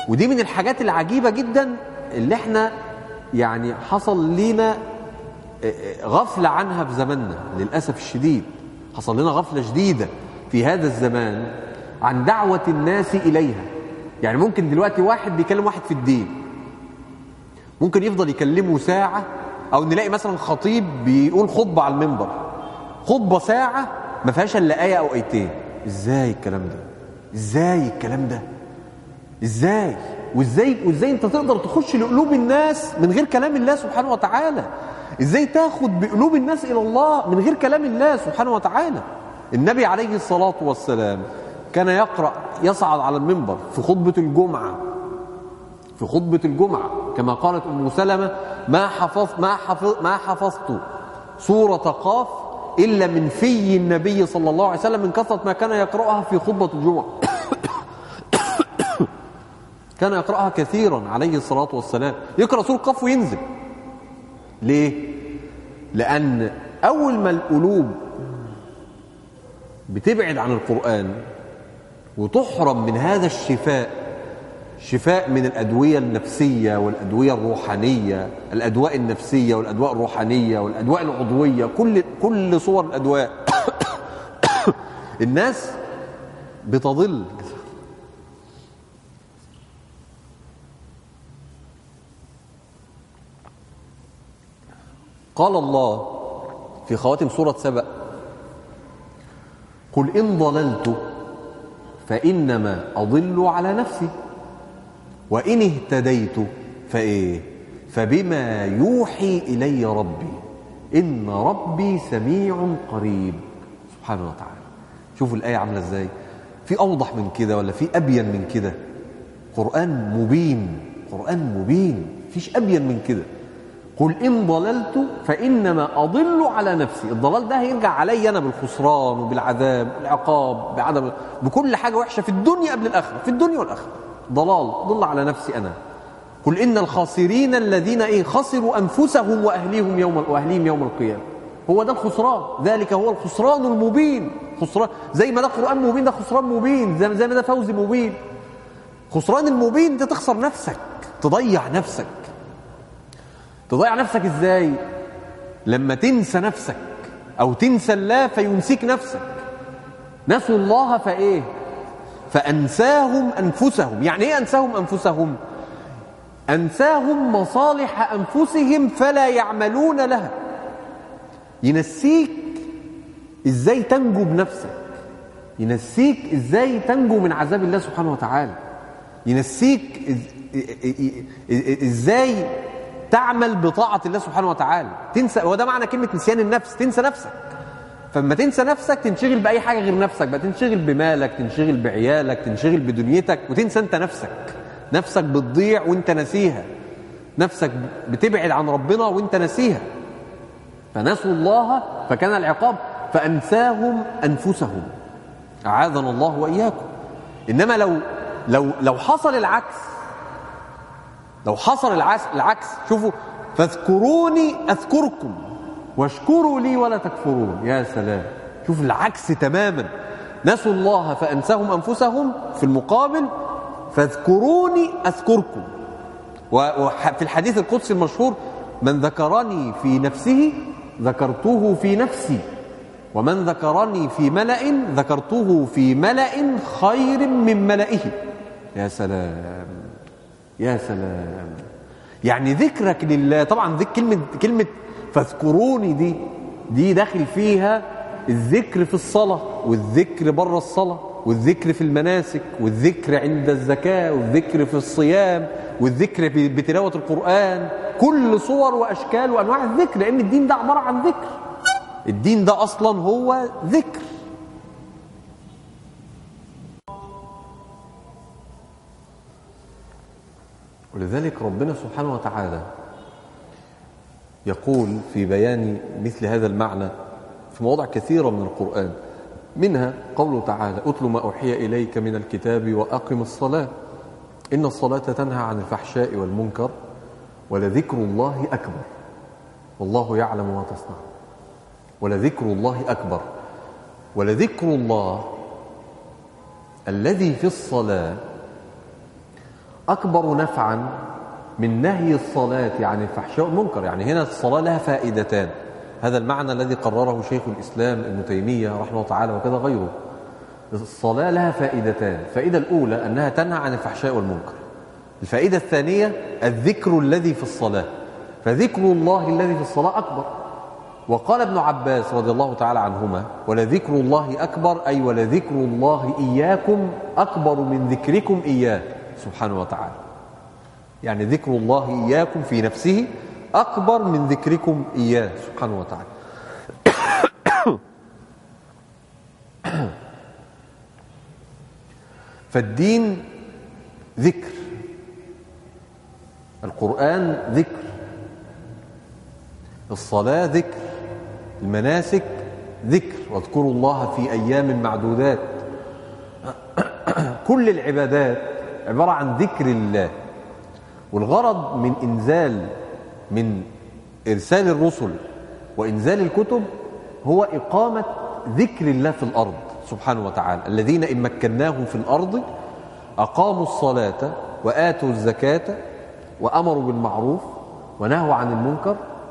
ودي من الحاجات العجيبة جدا اللي احنا يعني حصل لينا غفلة عنها في زماننا للأسف الشديد حصل لنا غفلة شديدة في هذا الزمان عن دعوة الناس إليها يعني ممكن دلوقتي واحد بيكلم واحد في الدين ممكن يفضل يكلمه ساعة أو نلاقي مثلا خطيب بيقول خطبة على المنبر خطبة ساعة ما فيهاش إلا آية أو آيتين إزاي الكلام ده إزاي الكلام ده إزاي وإزاي وإزاي أنت تقدر تخش لقلوب الناس من غير كلام الله سبحانه وتعالى إزاي تاخد بقلوب الناس إلى الله من غير كلام الله سبحانه وتعالى النبي عليه الصلاة والسلام كان يقرأ يصعد على المنبر في خطبة الجمعة في خطبة الجمعة كما قالت أم سلمة ما حفظ ما حفظ ما حفظت سورة قاف إلا من في النبي صلى الله عليه وسلم من كثرة ما كان يقرأها في خطبة الجمعة كان يقرأها كثيرا عليه الصلاة والسلام يقرأ سورة قاف وينزل ليه؟ لأن أول ما القلوب بتبعد عن القرآن وتحرم من هذا الشفاء شفاء من الأدوية النفسية والأدوية الروحانية الأدواء النفسية والأدواء الروحانية والأدواء العضوية كل كل صور الأدواء الناس بتضل قال الله في خواتم سورة سبأ قل إن ضللت فإنما أضل على نفسي وإن اهتديت فإيه فبما يوحي إلي ربي إن ربي سميع قريب سبحانه وتعالى شوفوا الآية عاملة إزاي في أوضح من كده ولا في أبين من كده قرآن مبين قرآن مبين فيش أبين من كده قل إن ضللت فإنما أضل على نفسي الضلال ده هيرجع علي أنا بالخسران وبالعذاب والعقاب بعدم بكل حاجة وحشة في الدنيا قبل الآخرة في الدنيا والآخرة ضلال ضل على نفسي أنا قل إن الخاسرين الذين إيه خسروا أنفسهم وأهليهم يوم وأهليهم يوم القيامة هو ده الخسران ذلك هو الخسران المبين خسران زي ما ده قرآن مبين ده خسران مبين زي زي ما ده فوز مبين خسران المبين انت تخسر نفسك تضيع نفسك تضيع نفسك ازاي لما تنسى نفسك او تنسى الله فينسيك نفسك نسوا الله فايه فانساهم انفسهم يعني ايه انساهم انفسهم انساهم مصالح انفسهم فلا يعملون لها ينسيك ازاي تنجو بنفسك ينسيك ازاي تنجو من عذاب الله سبحانه وتعالى ينسيك ازاي تعمل بطاعة الله سبحانه وتعالى تنسى هو ده معنى كلمة نسيان النفس تنسى نفسك فلما تنسى نفسك تنشغل بأي حاجة غير نفسك بقى تنشغل بمالك تنشغل بعيالك تنشغل بدنيتك وتنسى انت نفسك نفسك بتضيع وانت نسيها نفسك بتبعد عن ربنا وانت نسيها فنسوا الله فكان العقاب فأنساهم أنفسهم أعاذنا الله وإياكم إنما لو لو لو حصل العكس لو حصل العكس شوفوا فاذكروني أذكركم واشكروا لي ولا تكفرون يا سلام شوف العكس تماما نسوا الله فأنساهم أنفسهم في المقابل فاذكروني أذكركم وفي الحديث القدسي المشهور من ذكرني في نفسه ذكرته في نفسي ومن ذكرني في ملأ ذكرته في ملأ خير من ملئه يا سلام يا سلام يعني ذكرك لله طبعا ذك كلمة كلمة فاذكروني دي دي داخل فيها الذكر في الصلاة والذكر بره الصلاة والذكر في المناسك والذكر عند الزكاة والذكر في الصيام والذكر بتلاوة القرآن كل صور وأشكال وأنواع الذكر لأن الدين ده عبارة عن ذكر الدين ده أصلا هو ذكر ولذلك ربنا سبحانه وتعالى يقول في بيان مثل هذا المعنى في مواضع كثيرة من القرآن منها قوله تعالى أتل ما أوحي إليك من الكتاب وأقم الصلاة إن الصلاة تنهى عن الفحشاء والمنكر ولذكر الله أكبر والله يعلم ما تصنع ولذكر الله أكبر ولذكر الله الذي في الصلاة أكبر نفعا من نهي الصلاة عن الفحشاء والمنكر يعني هنا الصلاة لها فائدتان هذا المعنى الذي قرره شيخ الإسلام ابن تيمية رحمه الله تعالى وكذا غيره الصلاة لها فائدتان الفائدة الأولى أنها تنهى عن الفحشاء والمنكر الفائدة الثانية الذكر الذي في الصلاة فذكر الله الذي في الصلاة أكبر وقال ابن عباس رضي الله تعالى عنهما ولذكر الله أكبر أي ولذكر الله إياكم أكبر من ذكركم إياه سبحانه وتعالى يعني ذكر الله إياكم في نفسه أكبر من ذكركم إياه سبحانه وتعالى فالدين ذكر القرآن ذكر الصلاة ذكر المناسك ذكر واذكروا الله في أيام معدودات كل العبادات عبارة عن ذكر الله والغرض من إنزال من إرسال الرسل وإنزال الكتب هو إقامة ذكر الله في الأرض سبحانه وتعالى الذين إن مكناهم في الأرض أقاموا الصلاة وآتوا الزكاة وأمروا بالمعروف ونهوا عن المنكر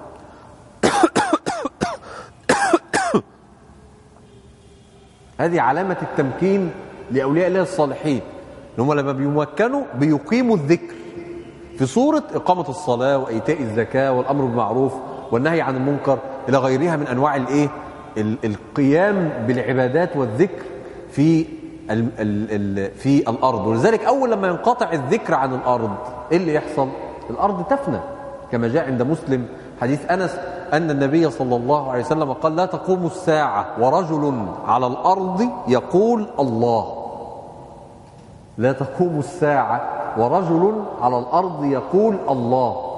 هذه علامة التمكين لأولياء الله الصالحين هم لما بيمكنوا بيقيموا الذكر في صورة إقامة الصلاة وإيتاء الزكاة والأمر بالمعروف والنهي عن المنكر إلى غيرها من أنواع الإيه؟ القيام بالعبادات والذكر في ال ال ال في الأرض ولذلك أول لما ينقطع الذكر عن الأرض إيه اللي يحصل؟ الأرض تفنى كما جاء عند مسلم حديث أنس أن النبي صلى الله عليه وسلم قال لا تقوم الساعة ورجل على الأرض يقول الله لا تقوم الساعة ورجل على الأرض يقول الله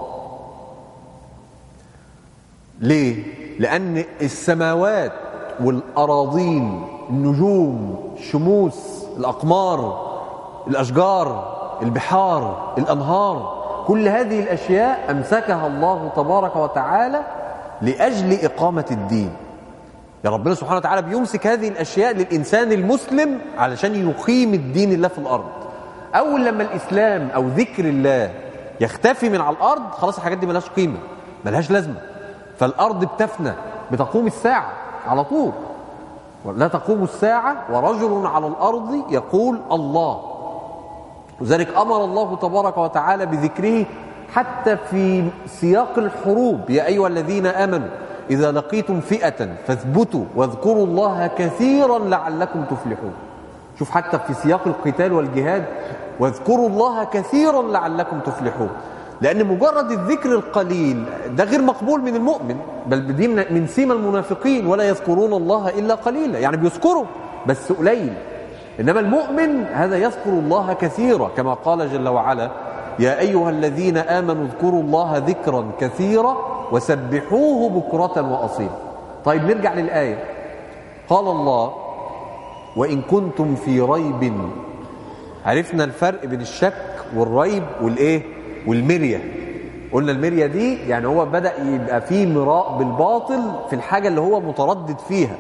ليه؟ لأن السماوات والأراضين النجوم الشموس الأقمار الأشجار البحار الأنهار كل هذه الأشياء أمسكها الله تبارك وتعالى لأجل إقامة الدين يا ربنا سبحانه وتعالى بيمسك هذه الأشياء للإنسان المسلم علشان يقيم الدين الله في الأرض أول لما الإسلام أو ذكر الله يختفي من على الأرض خلاص الحاجات دي ملهاش قيمة ملهاش لازمة فالأرض بتفنى بتقوم الساعة على طول لا تقوم الساعة ورجل على الأرض يقول الله لذلك أمر الله تبارك وتعالى بذكره حتى في سياق الحروب يا أيها الذين آمنوا إذا لقيتم فئة فاثبتوا واذكروا الله كثيرا لعلكم تفلحون شوف حتى في سياق القتال والجهاد واذكروا الله كثيرا لعلكم تفلحون لأن مجرد الذكر القليل ده غير مقبول من المؤمن بل دي من سيما المنافقين ولا يذكرون الله إلا قليلا يعني بيذكروا بس قليل إنما المؤمن هذا يذكر الله كثيرا كما قال جل وعلا يا أيها الذين آمنوا اذكروا الله ذكرا كثيرا وسبحوه بكرة وأصيلا طيب نرجع للآية قال الله وإن كنتم في ريب عرفنا الفرق بين الشك والريب والإيه والمرية قلنا المرية دي يعني هو بدأ يبقى فيه مراء بالباطل في الحاجة اللي هو متردد فيها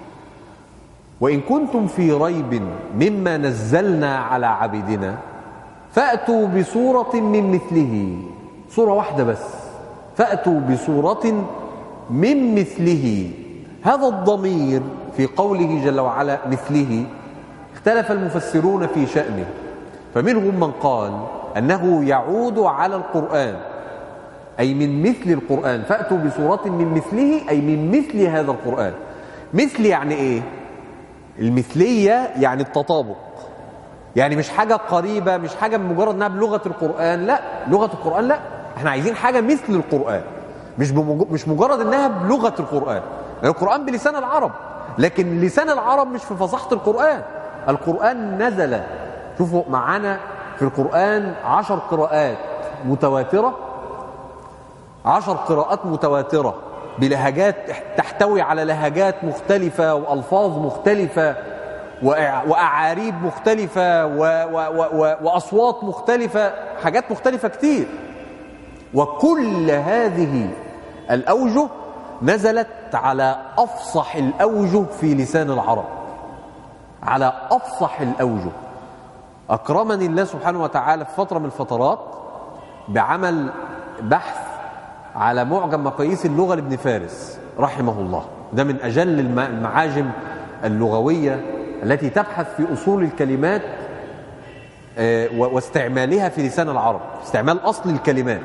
وإن كنتم في ريب مما نزلنا على عبدنا فأتوا بصورة من مثله صورة واحدة بس فأتوا بصورة من مثله هذا الضمير في قوله جل وعلا مثله اختلف المفسرون في شأنه فمنهم من قال أنه يعود على القرآن أي من مثل القرآن فأتوا بصورة من مثله أي من مثل هذا القرآن مثل يعني إيه المثلية يعني التطابق يعني مش حاجة قريبة مش حاجة مجرد انها بلغة القرآن لا لغة القرآن لا احنا عايزين حاجة مثل القرآن مش مش مجرد انها بلغة القرآن يعني القرآن بلسان العرب لكن لسان العرب مش في فصاحة القرآن القرآن نزل شوفوا معانا في القرآن عشر قراءات متواترة عشر قراءات متواترة بلهجات تحتوي على لهجات مختلفة وألفاظ مختلفة وأعاريب مختلفة وأصوات مختلفة حاجات مختلفة كتير وكل هذه الأوجه نزلت على أفصح الأوجه في لسان العرب على أفصح الأوجه أكرمني الله سبحانه وتعالى في فترة من الفترات بعمل بحث على معجم مقاييس اللغة لابن فارس رحمه الله ده من أجل المعاجم اللغوية التي تبحث في أصول الكلمات واستعمالها في لسان العرب استعمال أصل الكلمات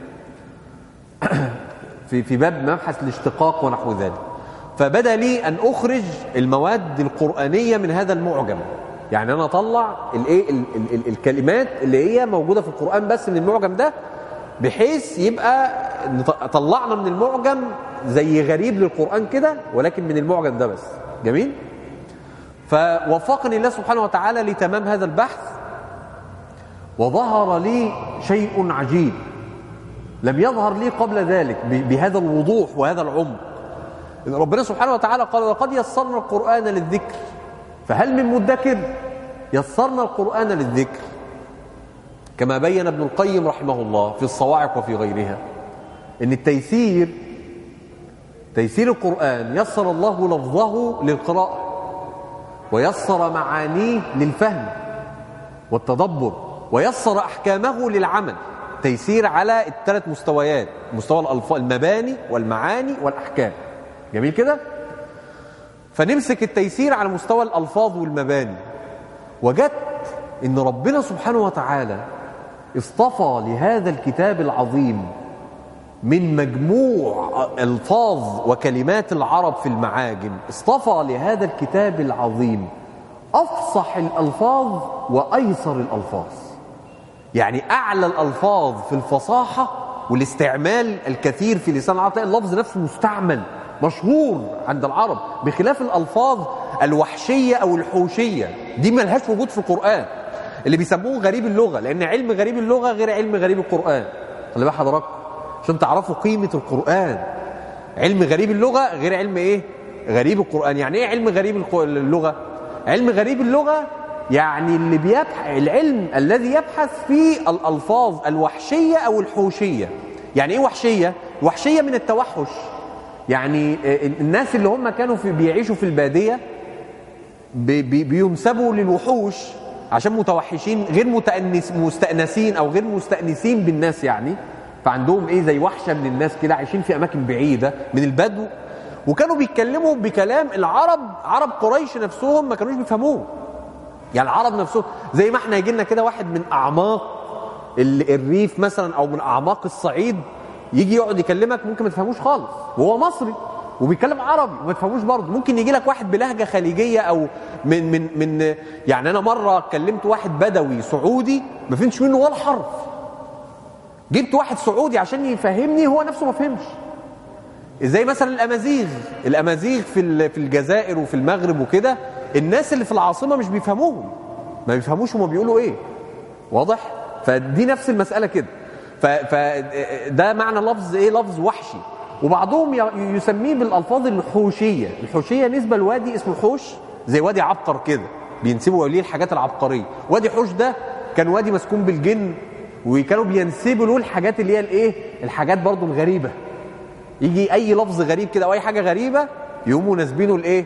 في في باب مبحث الاشتقاق ونحو ذلك فبدا لي ان اخرج المواد القرانيه من هذا المعجم يعني انا اطلع الايه ال ال ال الكلمات اللي هي موجوده في القران بس من المعجم ده بحيث يبقى طلعنا من المعجم زي غريب للقران كده ولكن من المعجم ده بس جميل فوفقني الله سبحانه وتعالى لتمام هذا البحث وظهر لي شيء عجيب لم يظهر لي قبل ذلك بهذا الوضوح وهذا العمق إن ربنا سبحانه وتعالى قال لقد يسرنا القرآن للذكر فهل من مدكر يسرنا القرآن للذكر كما بين ابن القيم رحمه الله في الصواعق وفي غيرها ان التيسير تيسير القرآن يسر الله لفظه للقراءة ويسر معانيه للفهم والتدبر ويسر أحكامه للعمل تيسير على الثلاث مستويات مستوى الألفاظ المباني والمعاني والأحكام جميل كده فنمسك التيسير على مستوى الألفاظ والمباني وجدت ان ربنا سبحانه وتعالى اصطفى لهذا الكتاب العظيم من مجموع الفاظ وكلمات العرب في المعاجم اصطفى لهذا الكتاب العظيم افصح الالفاظ وايسر الالفاظ يعني اعلى الالفاظ في الفصاحه والاستعمال الكثير في لسان العرب تلاقي اللفظ نفسه مستعمل مشهور عند العرب بخلاف الالفاظ الوحشيه او الحوشيه دي ملهاش وجود في القران اللي بيسموه غريب اللغه لان علم غريب اللغه غير علم غريب القران خلي بقى حضراتكم عشان تعرفوا قيمه القران علم غريب اللغه غير علم ايه غريب القران يعني ايه علم غريب اللغه علم غريب اللغه يعني اللي بيبحث العلم الذي يبحث في الالفاظ الوحشيه او الحوشيه يعني ايه وحشيه وحشيه من التوحش يعني الناس اللي هم كانوا في بيعيشوا في الباديه بي بي بينسبوا للوحوش عشان متوحشين غير متأنس مستأنسين او غير مستأنسين بالناس يعني فعندهم ايه زي وحشه من الناس كده عايشين في اماكن بعيده من البدو وكانوا بيتكلموا بكلام العرب عرب قريش نفسهم ما كانوش بيفهموه يعني العرب نفسهم زي ما احنا يجي لنا كده واحد من اعماق الريف مثلا او من اعماق الصعيد يجي يقعد يكلمك ممكن ما تفهموش خالص وهو مصري وبيتكلم عربي وما تفهموش برضه ممكن يجي لك واحد بلهجه خليجيه او من من من يعني انا مره كلمت واحد بدوي سعودي ما فهمتش منه ولا حرف جبت واحد سعودي عشان يفهمني هو نفسه ما فهمش زي مثلا الامازيغ الامازيغ في في الجزائر وفي المغرب وكده الناس اللي في العاصمه مش بيفهموهم ما بيفهموش هما بيقولوا ايه واضح فدي نفس المساله كده فده معنى لفظ ايه لفظ وحشي وبعضهم يسميه بالالفاظ الحوشيه الحوشيه نسبه لوادي اسمه حوش زي وادي عبقر كده بينسبوا ليه الحاجات العبقريه وادي حوش ده كان وادي مسكون بالجن وكانوا بينسبوا له الحاجات اللي هي الايه الحاجات برضو الغريبه يجي اي لفظ غريب كده او اي حاجه غريبه يقوموا ناسبينه الايه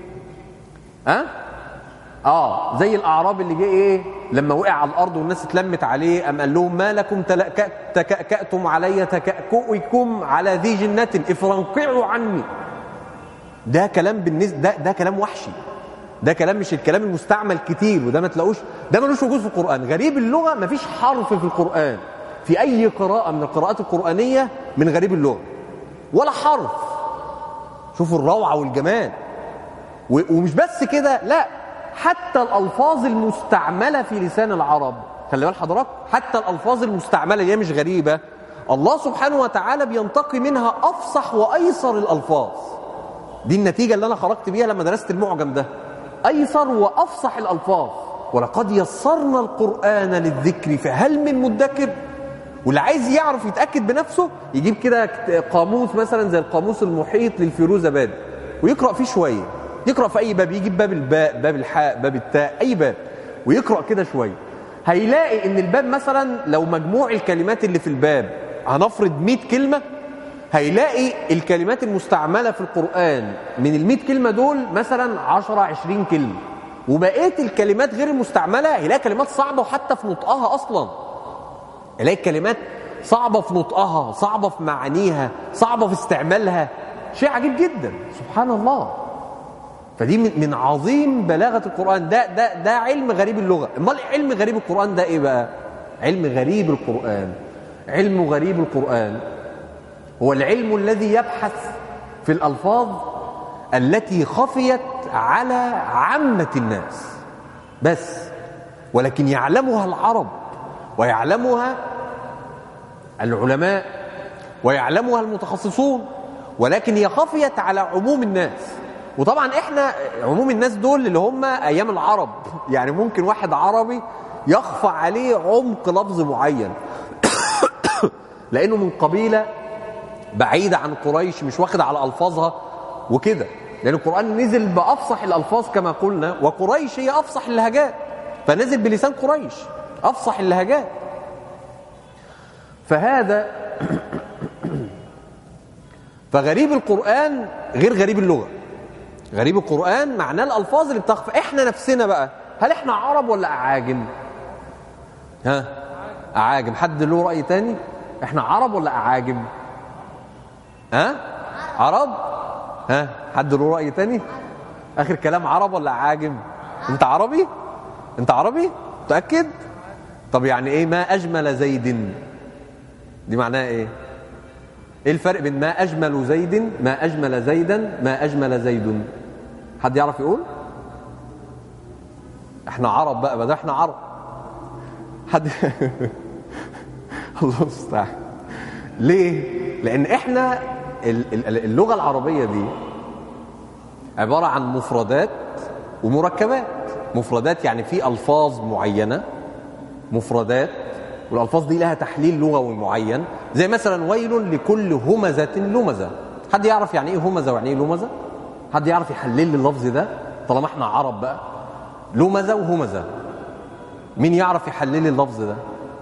ها أه؟ اه زي الاعراب اللي جه ايه لما وقع على الارض والناس اتلمت عليه ام قال لهم ما لكم تكأكأتم علي تكأكؤكم على ذي جنة افرنقعوا عني ده كلام بالنسبه ده ده كلام وحشي ده كلام مش الكلام المستعمل كتير وده ما تلاقوش ده ملوش وجود في القران غريب اللغه ما فيش حرف في القران في اي قراءه من القراءات القرانيه من غريب اللغه ولا حرف شوفوا الروعه والجمال ومش بس كده لا حتى الألفاظ المستعملة في لسان العرب خلي بال حضرتك حتى الألفاظ المستعملة اللي هي مش غريبة الله سبحانه وتعالى بينتقي منها أفصح وأيسر الألفاظ دي النتيجة اللي أنا خرجت بيها لما درست المعجم ده أيسر وأفصح الألفاظ ولقد يسرنا القرآن للذكر فهل من مدكر واللي عايز يعرف يتأكد بنفسه يجيب كده قاموس مثلا زي القاموس المحيط للفيروزابادي ويقرأ فيه شوية يقرأ في أي باب يجيب باب الباء باب الحاء باب التاء أي باب ويقرأ كده شوية هيلاقي إن الباب مثلا لو مجموع الكلمات اللي في الباب هنفرض 100 كلمة هيلاقي الكلمات المستعملة في القرآن من ال 100 كلمة دول مثلا 10 20 كلمة وبقيه الكلمات غير المستعمله يلاقي كلمات صعبه وحتى في نطقها اصلا يلاقي كلمات صعبه في نطقها صعبه في معانيها صعبه في استعمالها شيء عجيب جدا سبحان الله فدي من عظيم بلاغه القران ده ده ده علم غريب اللغه امال علم غريب القران ده ايه بقى علم غريب القران علم غريب القران هو العلم الذي يبحث في الالفاظ التي خفيت على عامه الناس بس ولكن يعلمها العرب ويعلمها العلماء ويعلمها المتخصصون ولكن هي خفيت على عموم الناس وطبعا احنا عموم الناس دول اللي هم ايام العرب يعني ممكن واحد عربي يخفى عليه عمق لفظ معين لانه من قبيله بعيده عن قريش مش واخد على الفاظها وكده لان القران نزل بافصح الالفاظ كما قلنا وقريش هي افصح اللهجات فنزل بلسان قريش افصح اللهجات فهذا فغريب القرآن غير غريب اللغة غريب القرآن معناه الألفاظ اللي بتخفى احنا نفسنا بقى هل احنا عرب ولا أعاجم ها أعاجم حد له رأي تاني احنا عرب ولا أعاجم ها عرب ها حد له رأي تاني آخر كلام عرب ولا أعاجم انت عربي انت عربي متأكد طب يعني ايه ما أجمل زيد دي معناها ايه ايه الفرق بين ما اجمل زيد ما اجمل زيدا ما اجمل زيد حد يعرف يقول احنا عرب بقى بدل احنا عرب حد الله المستعان ليه لان احنا اللغه العربيه دي عباره عن مفردات ومركبات مفردات يعني في الفاظ معينه مفردات والالفاظ دي لها تحليل لغوي معين زي مثلا ويل لكل همزه لمزه حد يعرف يعني ايه همزه ويعني ايه لمزه حد يعرف يحلل لي اللفظ ده طالما احنا عرب بقى لمزه وهمزه مين يعرف يحلل لي اللفظ ده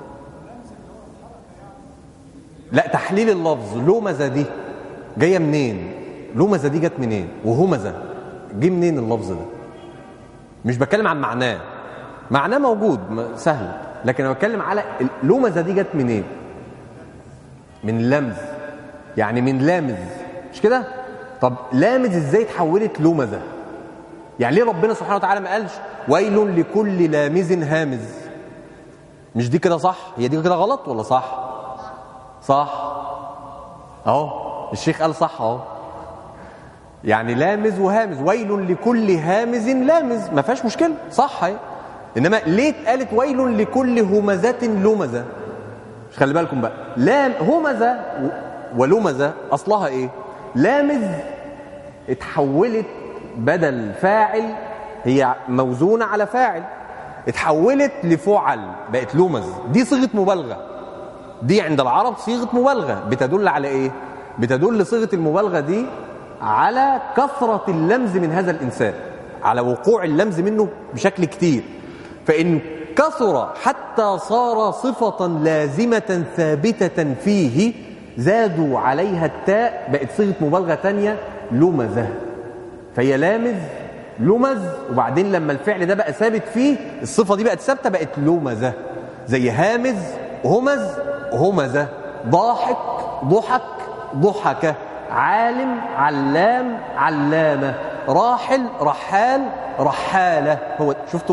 لا تحليل اللفظ لمزه دي جايه منين لمزه دي جت منين وهمزه جه منين اللفظ ده مش بتكلم عن معناه معناه موجود سهل لكن انا بتكلم على اللمزه دي جت منين من لمز يعني من لامز مش كده طب لامز ازاي اتحولت لمزه يعني ليه ربنا سبحانه وتعالى ما قالش ويل لكل لامز هامز مش دي كده صح هي دي كده غلط ولا صح صح اهو الشيخ قال صح اهو يعني لامز وهامز ويل لكل هامز لامز ما فيهاش مشكله صح اهي انما ليه اتقالت ويل لكل همزه لمزه مش خلي بالكم بقى لام همزه ولمزه اصلها ايه لامز اتحولت بدل فاعل هي موزونه على فاعل اتحولت لفعل بقت لمز دي صيغه مبالغه دي عند العرب صيغه مبالغه بتدل على ايه بتدل صيغه المبالغه دي على كثره اللمز من هذا الانسان على وقوع اللمز منه بشكل كتير فإن كثر حتى صار صفة لازمة ثابتة فيه زادوا عليها التاء بقت صيغة مبالغة تانية لمزة فهي لامز لمز وبعدين لما الفعل ده بقى ثابت فيه الصفة دي بقت ثابتة بقت لمزة زي هامز همز همزة ضاحك ضحك ضحكة عالم علام علامة راحل رحال رحالة هو شفتوا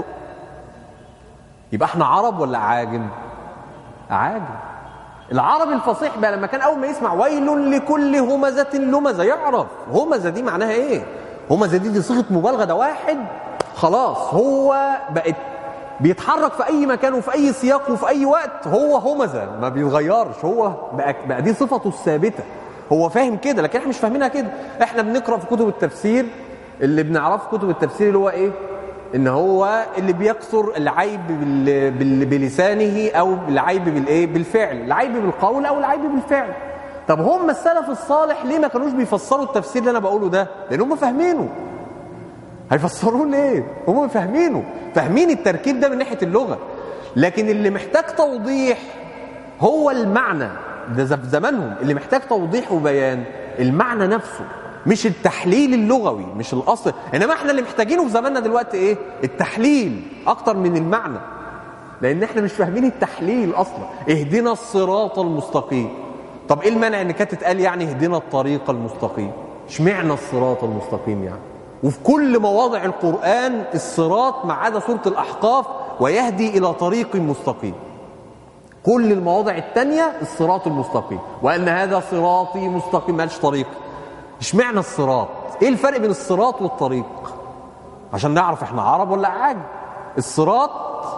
يبقى احنا عرب ولا عاجم عاجم العربي الفصيح بقى لما كان اول ما يسمع ويل لكل همزه لمزه يعرف همزه دي معناها ايه همزه دي دي صيغه مبالغه ده واحد خلاص هو بقت بيتحرك في اي مكان وفي اي سياق وفي اي وقت هو همزه ما بيتغيرش هو بقى, بقى دي صفته الثابته هو فاهم كده لكن احنا مش فاهمينها كده احنا بنقرا في كتب التفسير اللي بنعرفه في كتب التفسير اللي هو ايه ان هو اللي بيكثر العيب بال... بال... بلسانه او العيب بالايه بالفعل العيب بالقول او العيب بالفعل طب هم السلف الصالح ليه ما كانوش بيفسروا التفسير اللي انا بقوله ده لان هم فاهمينه هيفسروه ليه هم فاهمينه فاهمين التركيب ده من ناحيه اللغه لكن اللي محتاج توضيح هو المعنى ده في زمانهم اللي محتاج توضيح وبيان المعنى نفسه مش التحليل اللغوي مش الاصل انما احنا اللي محتاجينه في زماننا دلوقتي ايه التحليل اكتر من المعنى لان احنا مش فاهمين التحليل اصلا اهدنا الصراط المستقيم طب ايه المانع ان كانت تتقال يعني اهدنا الطريق المستقيم اشمعنى الصراط المستقيم يعني وفي كل مواضع القران الصراط ما عدا سوره الاحقاف ويهدي الى طريق مستقيم كل المواضع الثانيه الصراط المستقيم وان هذا صراطي مستقيم ما قالش طريق اشمعنى الصراط ايه الفرق بين الصراط والطريق عشان نعرف احنا عرب ولا عاجم الصراط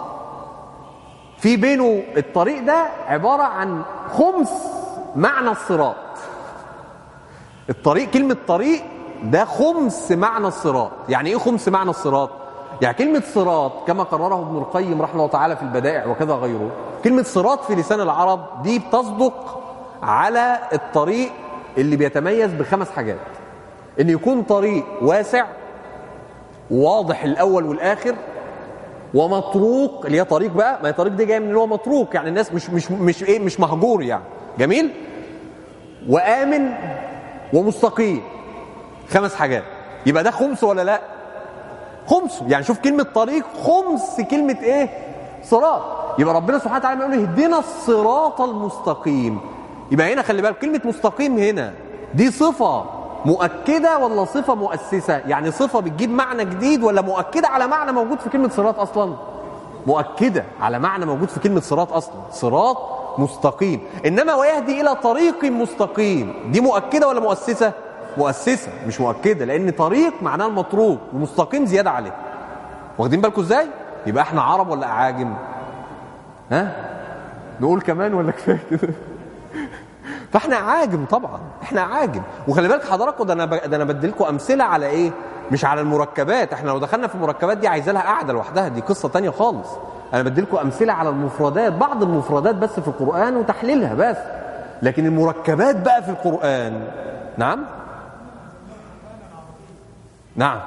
في بينه الطريق ده عبارة عن خمس معنى الصراط الطريق كلمة طريق ده خمس معنى الصراط يعني ايه خمس معنى الصراط يعني كلمة صراط كما قرره ابن القيم رحمه الله تعالى في البدائع وكذا غيره كلمة صراط في لسان العرب دي بتصدق على الطريق اللي بيتميز بخمس حاجات ان يكون طريق واسع واضح الاول والاخر ومطروق اللي هي طريق بقى ما هي طريق دي جايه من اللي هو مطروق يعني الناس مش مش مش ايه مش مهجور يعني جميل وامن ومستقيم خمس حاجات يبقى ده خمس ولا لا خمس يعني شوف كلمه طريق خمس كلمه ايه صراط يبقى ربنا سبحانه وتعالى يقول اهدنا الصراط المستقيم يبقى هنا خلي بالك كلمه مستقيم هنا دي صفه مؤكده ولا صفه مؤسسه يعني صفه بتجيب معنى جديد ولا مؤكده على معنى موجود في كلمه صراط اصلا مؤكده على معنى موجود في كلمه صراط اصلا صراط مستقيم انما ويهدي الى طريق مستقيم دي مؤكده ولا مؤسسه مؤسسه مش مؤكده لان طريق معناه المطروق ومستقيم زياده عليه واخدين بالكم ازاي يبقى احنا عرب ولا اعاجم ها نقول كمان ولا كفايه كده فاحنا عاجم طبعا احنا عاجم وخلي بالك حضراتكم ده انا ب... ده انا بدي لكم امثله على ايه مش على المركبات احنا لو دخلنا في المركبات دي عايزه لها قاعده لوحدها دي قصه تانية خالص انا بدي لكم امثله على المفردات بعض المفردات بس في القران وتحليلها بس لكن المركبات بقى في القران نعم نعم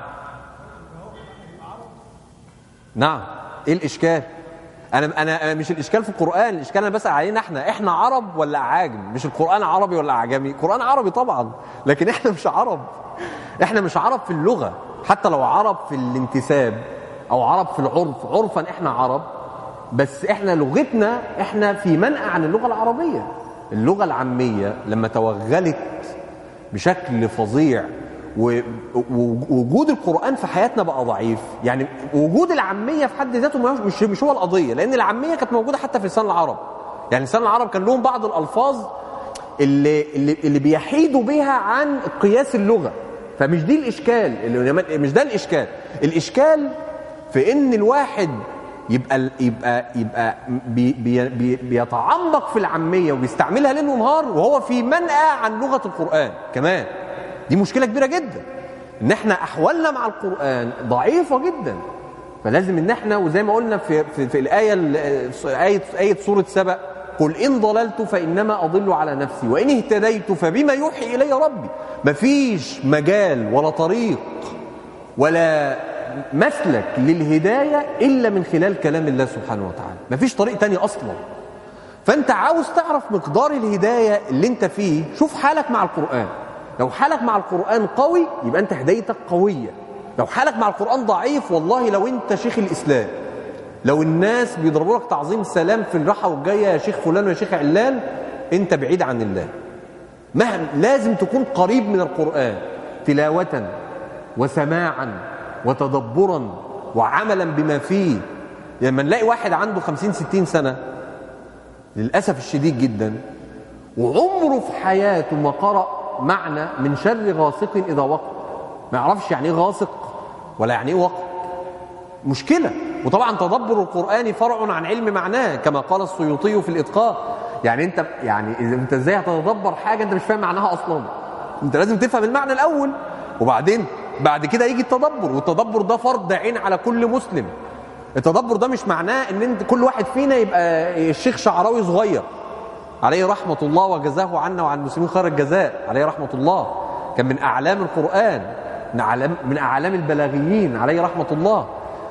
نعم ايه الاشكال انا انا مش الاشكال في القران الاشكال انا بسال علينا احنا احنا عرب ولا اعاجم مش القران عربي ولا اعجمي القران عربي طبعا لكن احنا مش عرب احنا مش عرب في اللغه حتى لو عرب في الانتساب او عرب في العرف عرفا احنا عرب بس احنا لغتنا احنا في منأى عن اللغه العربيه اللغه العاميه لما توغلت بشكل فظيع ووجود القرآن في حياتنا بقى ضعيف يعني وجود العامية في حد ذاته مش مش هو القضية لأن العامية كانت موجودة حتى في لسان العرب يعني لسان العرب كان لهم بعض الألفاظ اللي اللي, اللي بيحيدوا بها عن قياس اللغة فمش دي الإشكال اللي مش ده الإشكال الإشكال في إن الواحد يبقى يبقى يبقى بي بي بي بيتعمق في العامية وبيستعملها ليل ونهار وهو في منأى عن لغة القرآن كمان دي مشكله كبيره جدا ان احنا احوالنا مع القران ضعيفه جدا فلازم ان احنا وزي ما قلنا في في, في الايه ايه ايه سوره سبأ قل ان ضللت فانما اضل على نفسي وان اهتديت فبما يوحي الي ربي مفيش مجال ولا طريق ولا مسلك للهدايه الا من خلال كلام الله سبحانه وتعالى مفيش طريق تاني اصلا فانت عاوز تعرف مقدار الهدايه اللي انت فيه شوف حالك مع القران لو حالك مع القرآن قوي يبقى أنت هدايتك قوية لو حالك مع القرآن ضعيف والله لو أنت شيخ الإسلام لو الناس بيضربوا لك تعظيم سلام في الراحة والجاية يا شيخ فلان ويا شيخ علان أنت بعيد عن الله مهما لازم تكون قريب من القرآن تلاوة وسماعا وتدبرا وعملا بما فيه لما يعني نلاقي واحد عنده خمسين ستين سنة للأسف الشديد جدا وعمره في حياته ما قرأ معنى من شر غاسق إذا وقب ما يعرفش يعني ايه غاسق ولا يعني ايه وقب مشكلة وطبعا تدبر القرآن فرع عن علم معناه كما قال السيوطي في الإتقان يعني انت يعني اذا انت ازاي هتتدبر حاجة انت مش فاهم معناها اصلا انت لازم تفهم المعنى الاول وبعدين بعد كده يجي التدبر والتدبر ده فرض عين على كل مسلم التدبر ده مش معناه ان انت كل واحد فينا يبقى الشيخ شعراوي صغير عليه رحمة الله وجزاه عنا وعن المسلمين خير الجزاء عليه رحمة الله كان من أعلام القرآن من أعلام, من أعلام البلاغيين عليه رحمة الله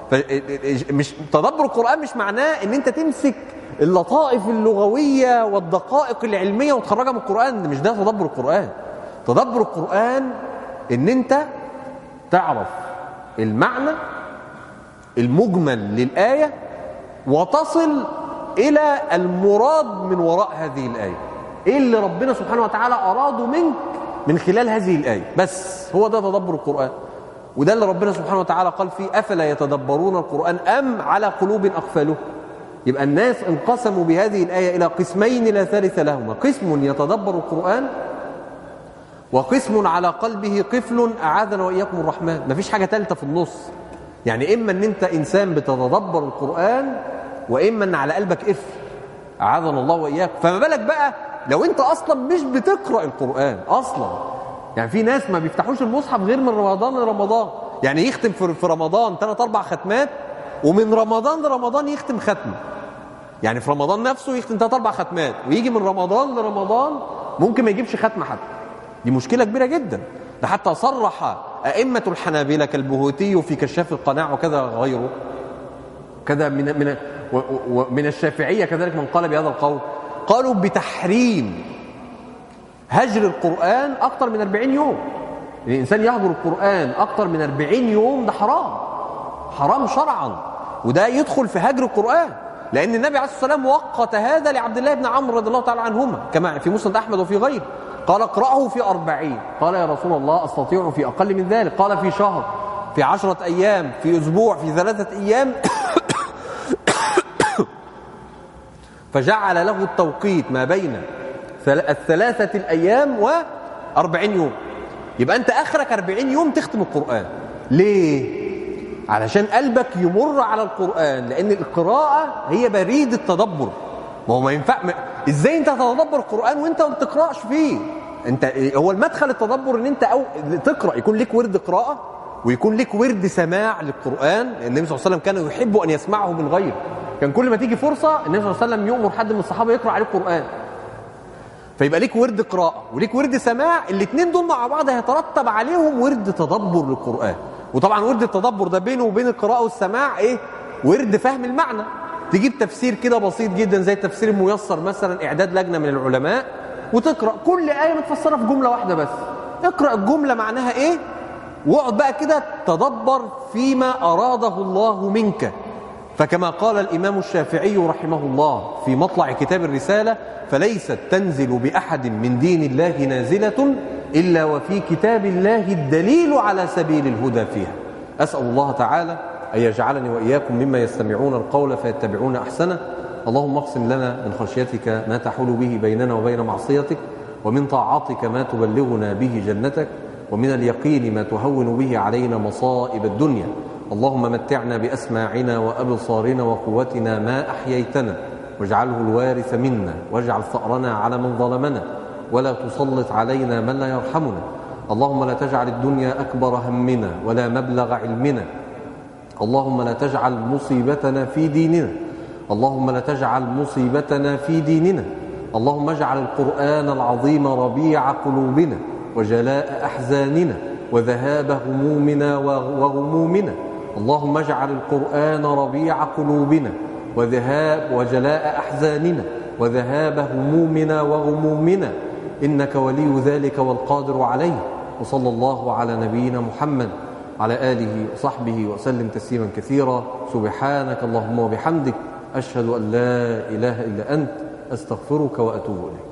مش تدبر القرآن مش معناه ان انت تمسك اللطائف اللغوية والدقائق العلمية وتخرجها من القرآن مش ده تدبر القرآن تدبر القرآن ان انت تعرف المعنى المجمل للآية وتصل إلى المراد من وراء هذه الآية إيه اللي ربنا سبحانه وتعالى أراده منك من خلال هذه الآية بس هو ده تدبر القرآن وده اللي ربنا سبحانه وتعالى قال فيه أفلا يتدبرون القرآن أم على قلوب أقفله يبقى الناس انقسموا بهذه الآية إلى قسمين لا ثالث لهما قسم يتدبر القرآن وقسم على قلبه قفل أعاذنا وإياكم الرحمن مفيش حاجة ثالثة في النص يعني إما أن أنت إنسان بتتدبر القرآن وإما أن على قلبك قفل أعاذنا الله وإياكم فما بالك بقى لو أنت أصلا مش بتقرأ القرآن أصلا يعني في ناس ما بيفتحوش المصحف غير من رمضان لرمضان يعني يختم في رمضان ثلاث أربع ختمات ومن رمضان لرمضان يختم ختمه يعني في رمضان نفسه يختم ثلاث اربع ختمات ويجي من رمضان لرمضان ممكن ما يجيبش ختمه حتى دي مشكله كبيره جدا ده حتى صرح ائمه الحنابلة كالبهوتي في كشاف القناع وكذا غيره كذا من من ومن الشافعيه كذلك من قال بهذا القول قالوا بتحريم هجر القرآن أكثر من 40 يوم الإنسان يهجر القرآن أكثر من 40 يوم ده حرام حرام شرعا وده يدخل في هجر القرآن لأن النبي عليه الصلاة والسلام وقت هذا لعبد الله بن عمرو رضي الله تعالى عنهما كما في مسند أحمد وفي غيره قال اقرأه في أربعين قال يا رسول الله أستطيع في أقل من ذلك قال في شهر في عشرة أيام في أسبوع في ثلاثة أيام فجعل له التوقيت ما بين الثلاثة الأيام وأربعين يوم يبقى أنت آخرك أربعين يوم تختم القرآن ليه؟ علشان قلبك يمر على القرآن لأن القراءة هي بريد التدبر ما هو ما ينفع ما... ازاي انت تتدبر القرآن وانت ما بتقرأش فيه انت هو المدخل التدبر ان انت أو تقرأ يكون لك ورد قراءة ويكون لك ورد سماع للقرآن النبي صلى الله عليه وسلم كان يحب أن يسمعه من غيره كان كل ما تيجي فرصة النبي صلى الله عليه وسلم يؤمر حد من الصحابة يقرأ عليه القرآن فيبقى ليك ورد قراءة وليك ورد سماع الاثنين دول مع بعض هيترتب عليهم ورد تدبر للقرآن وطبعا ورد التدبر ده بينه وبين القراءة والسماع ايه ورد فهم المعنى تجيب تفسير كده بسيط جدا زي التفسير الميسر مثلا اعداد لجنة من العلماء وتقرأ كل آية متفسرة في جملة واحدة بس اقرأ الجملة معناها ايه واقعد بقى كده تدبر فيما أراده الله منك فكما قال الإمام الشافعي رحمه الله في مطلع كتاب الرسالة فليست تنزل بأحد من دين الله نازلة إلا وفي كتاب الله الدليل على سبيل الهدى فيها أسأل الله تعالى أن يجعلني وإياكم مما يستمعون القول فيتبعون أحسنه اللهم اقسم لنا من خشيتك ما تحول به بيننا وبين معصيتك ومن طاعتك ما تبلغنا به جنتك ومن اليقين ما تهون به علينا مصائب الدنيا اللهم متعنا بأسماعنا وأبصارنا وقوتنا ما أحييتنا واجعله الوارث منا واجعل ثأرنا على من ظلمنا ولا تسلط علينا من لا يرحمنا اللهم لا تجعل الدنيا أكبر همنا ولا مبلغ علمنا اللهم لا تجعل مصيبتنا في ديننا اللهم لا تجعل مصيبتنا في ديننا اللهم اجعل القرآن العظيم ربيع قلوبنا وجلاء أحزاننا وذهاب همومنا وغمومنا اللهم اجعل القرآن ربيع قلوبنا وذهاب وجلاء أحزاننا وذهاب همومنا وغمومنا إنك ولي ذلك والقادر عليه وصلى الله على نبينا محمد على آله وصحبه وسلم تسليما كثيرا سبحانك اللهم وبحمدك أشهد أن لا إله إلا أنت أستغفرك وأتوب إليك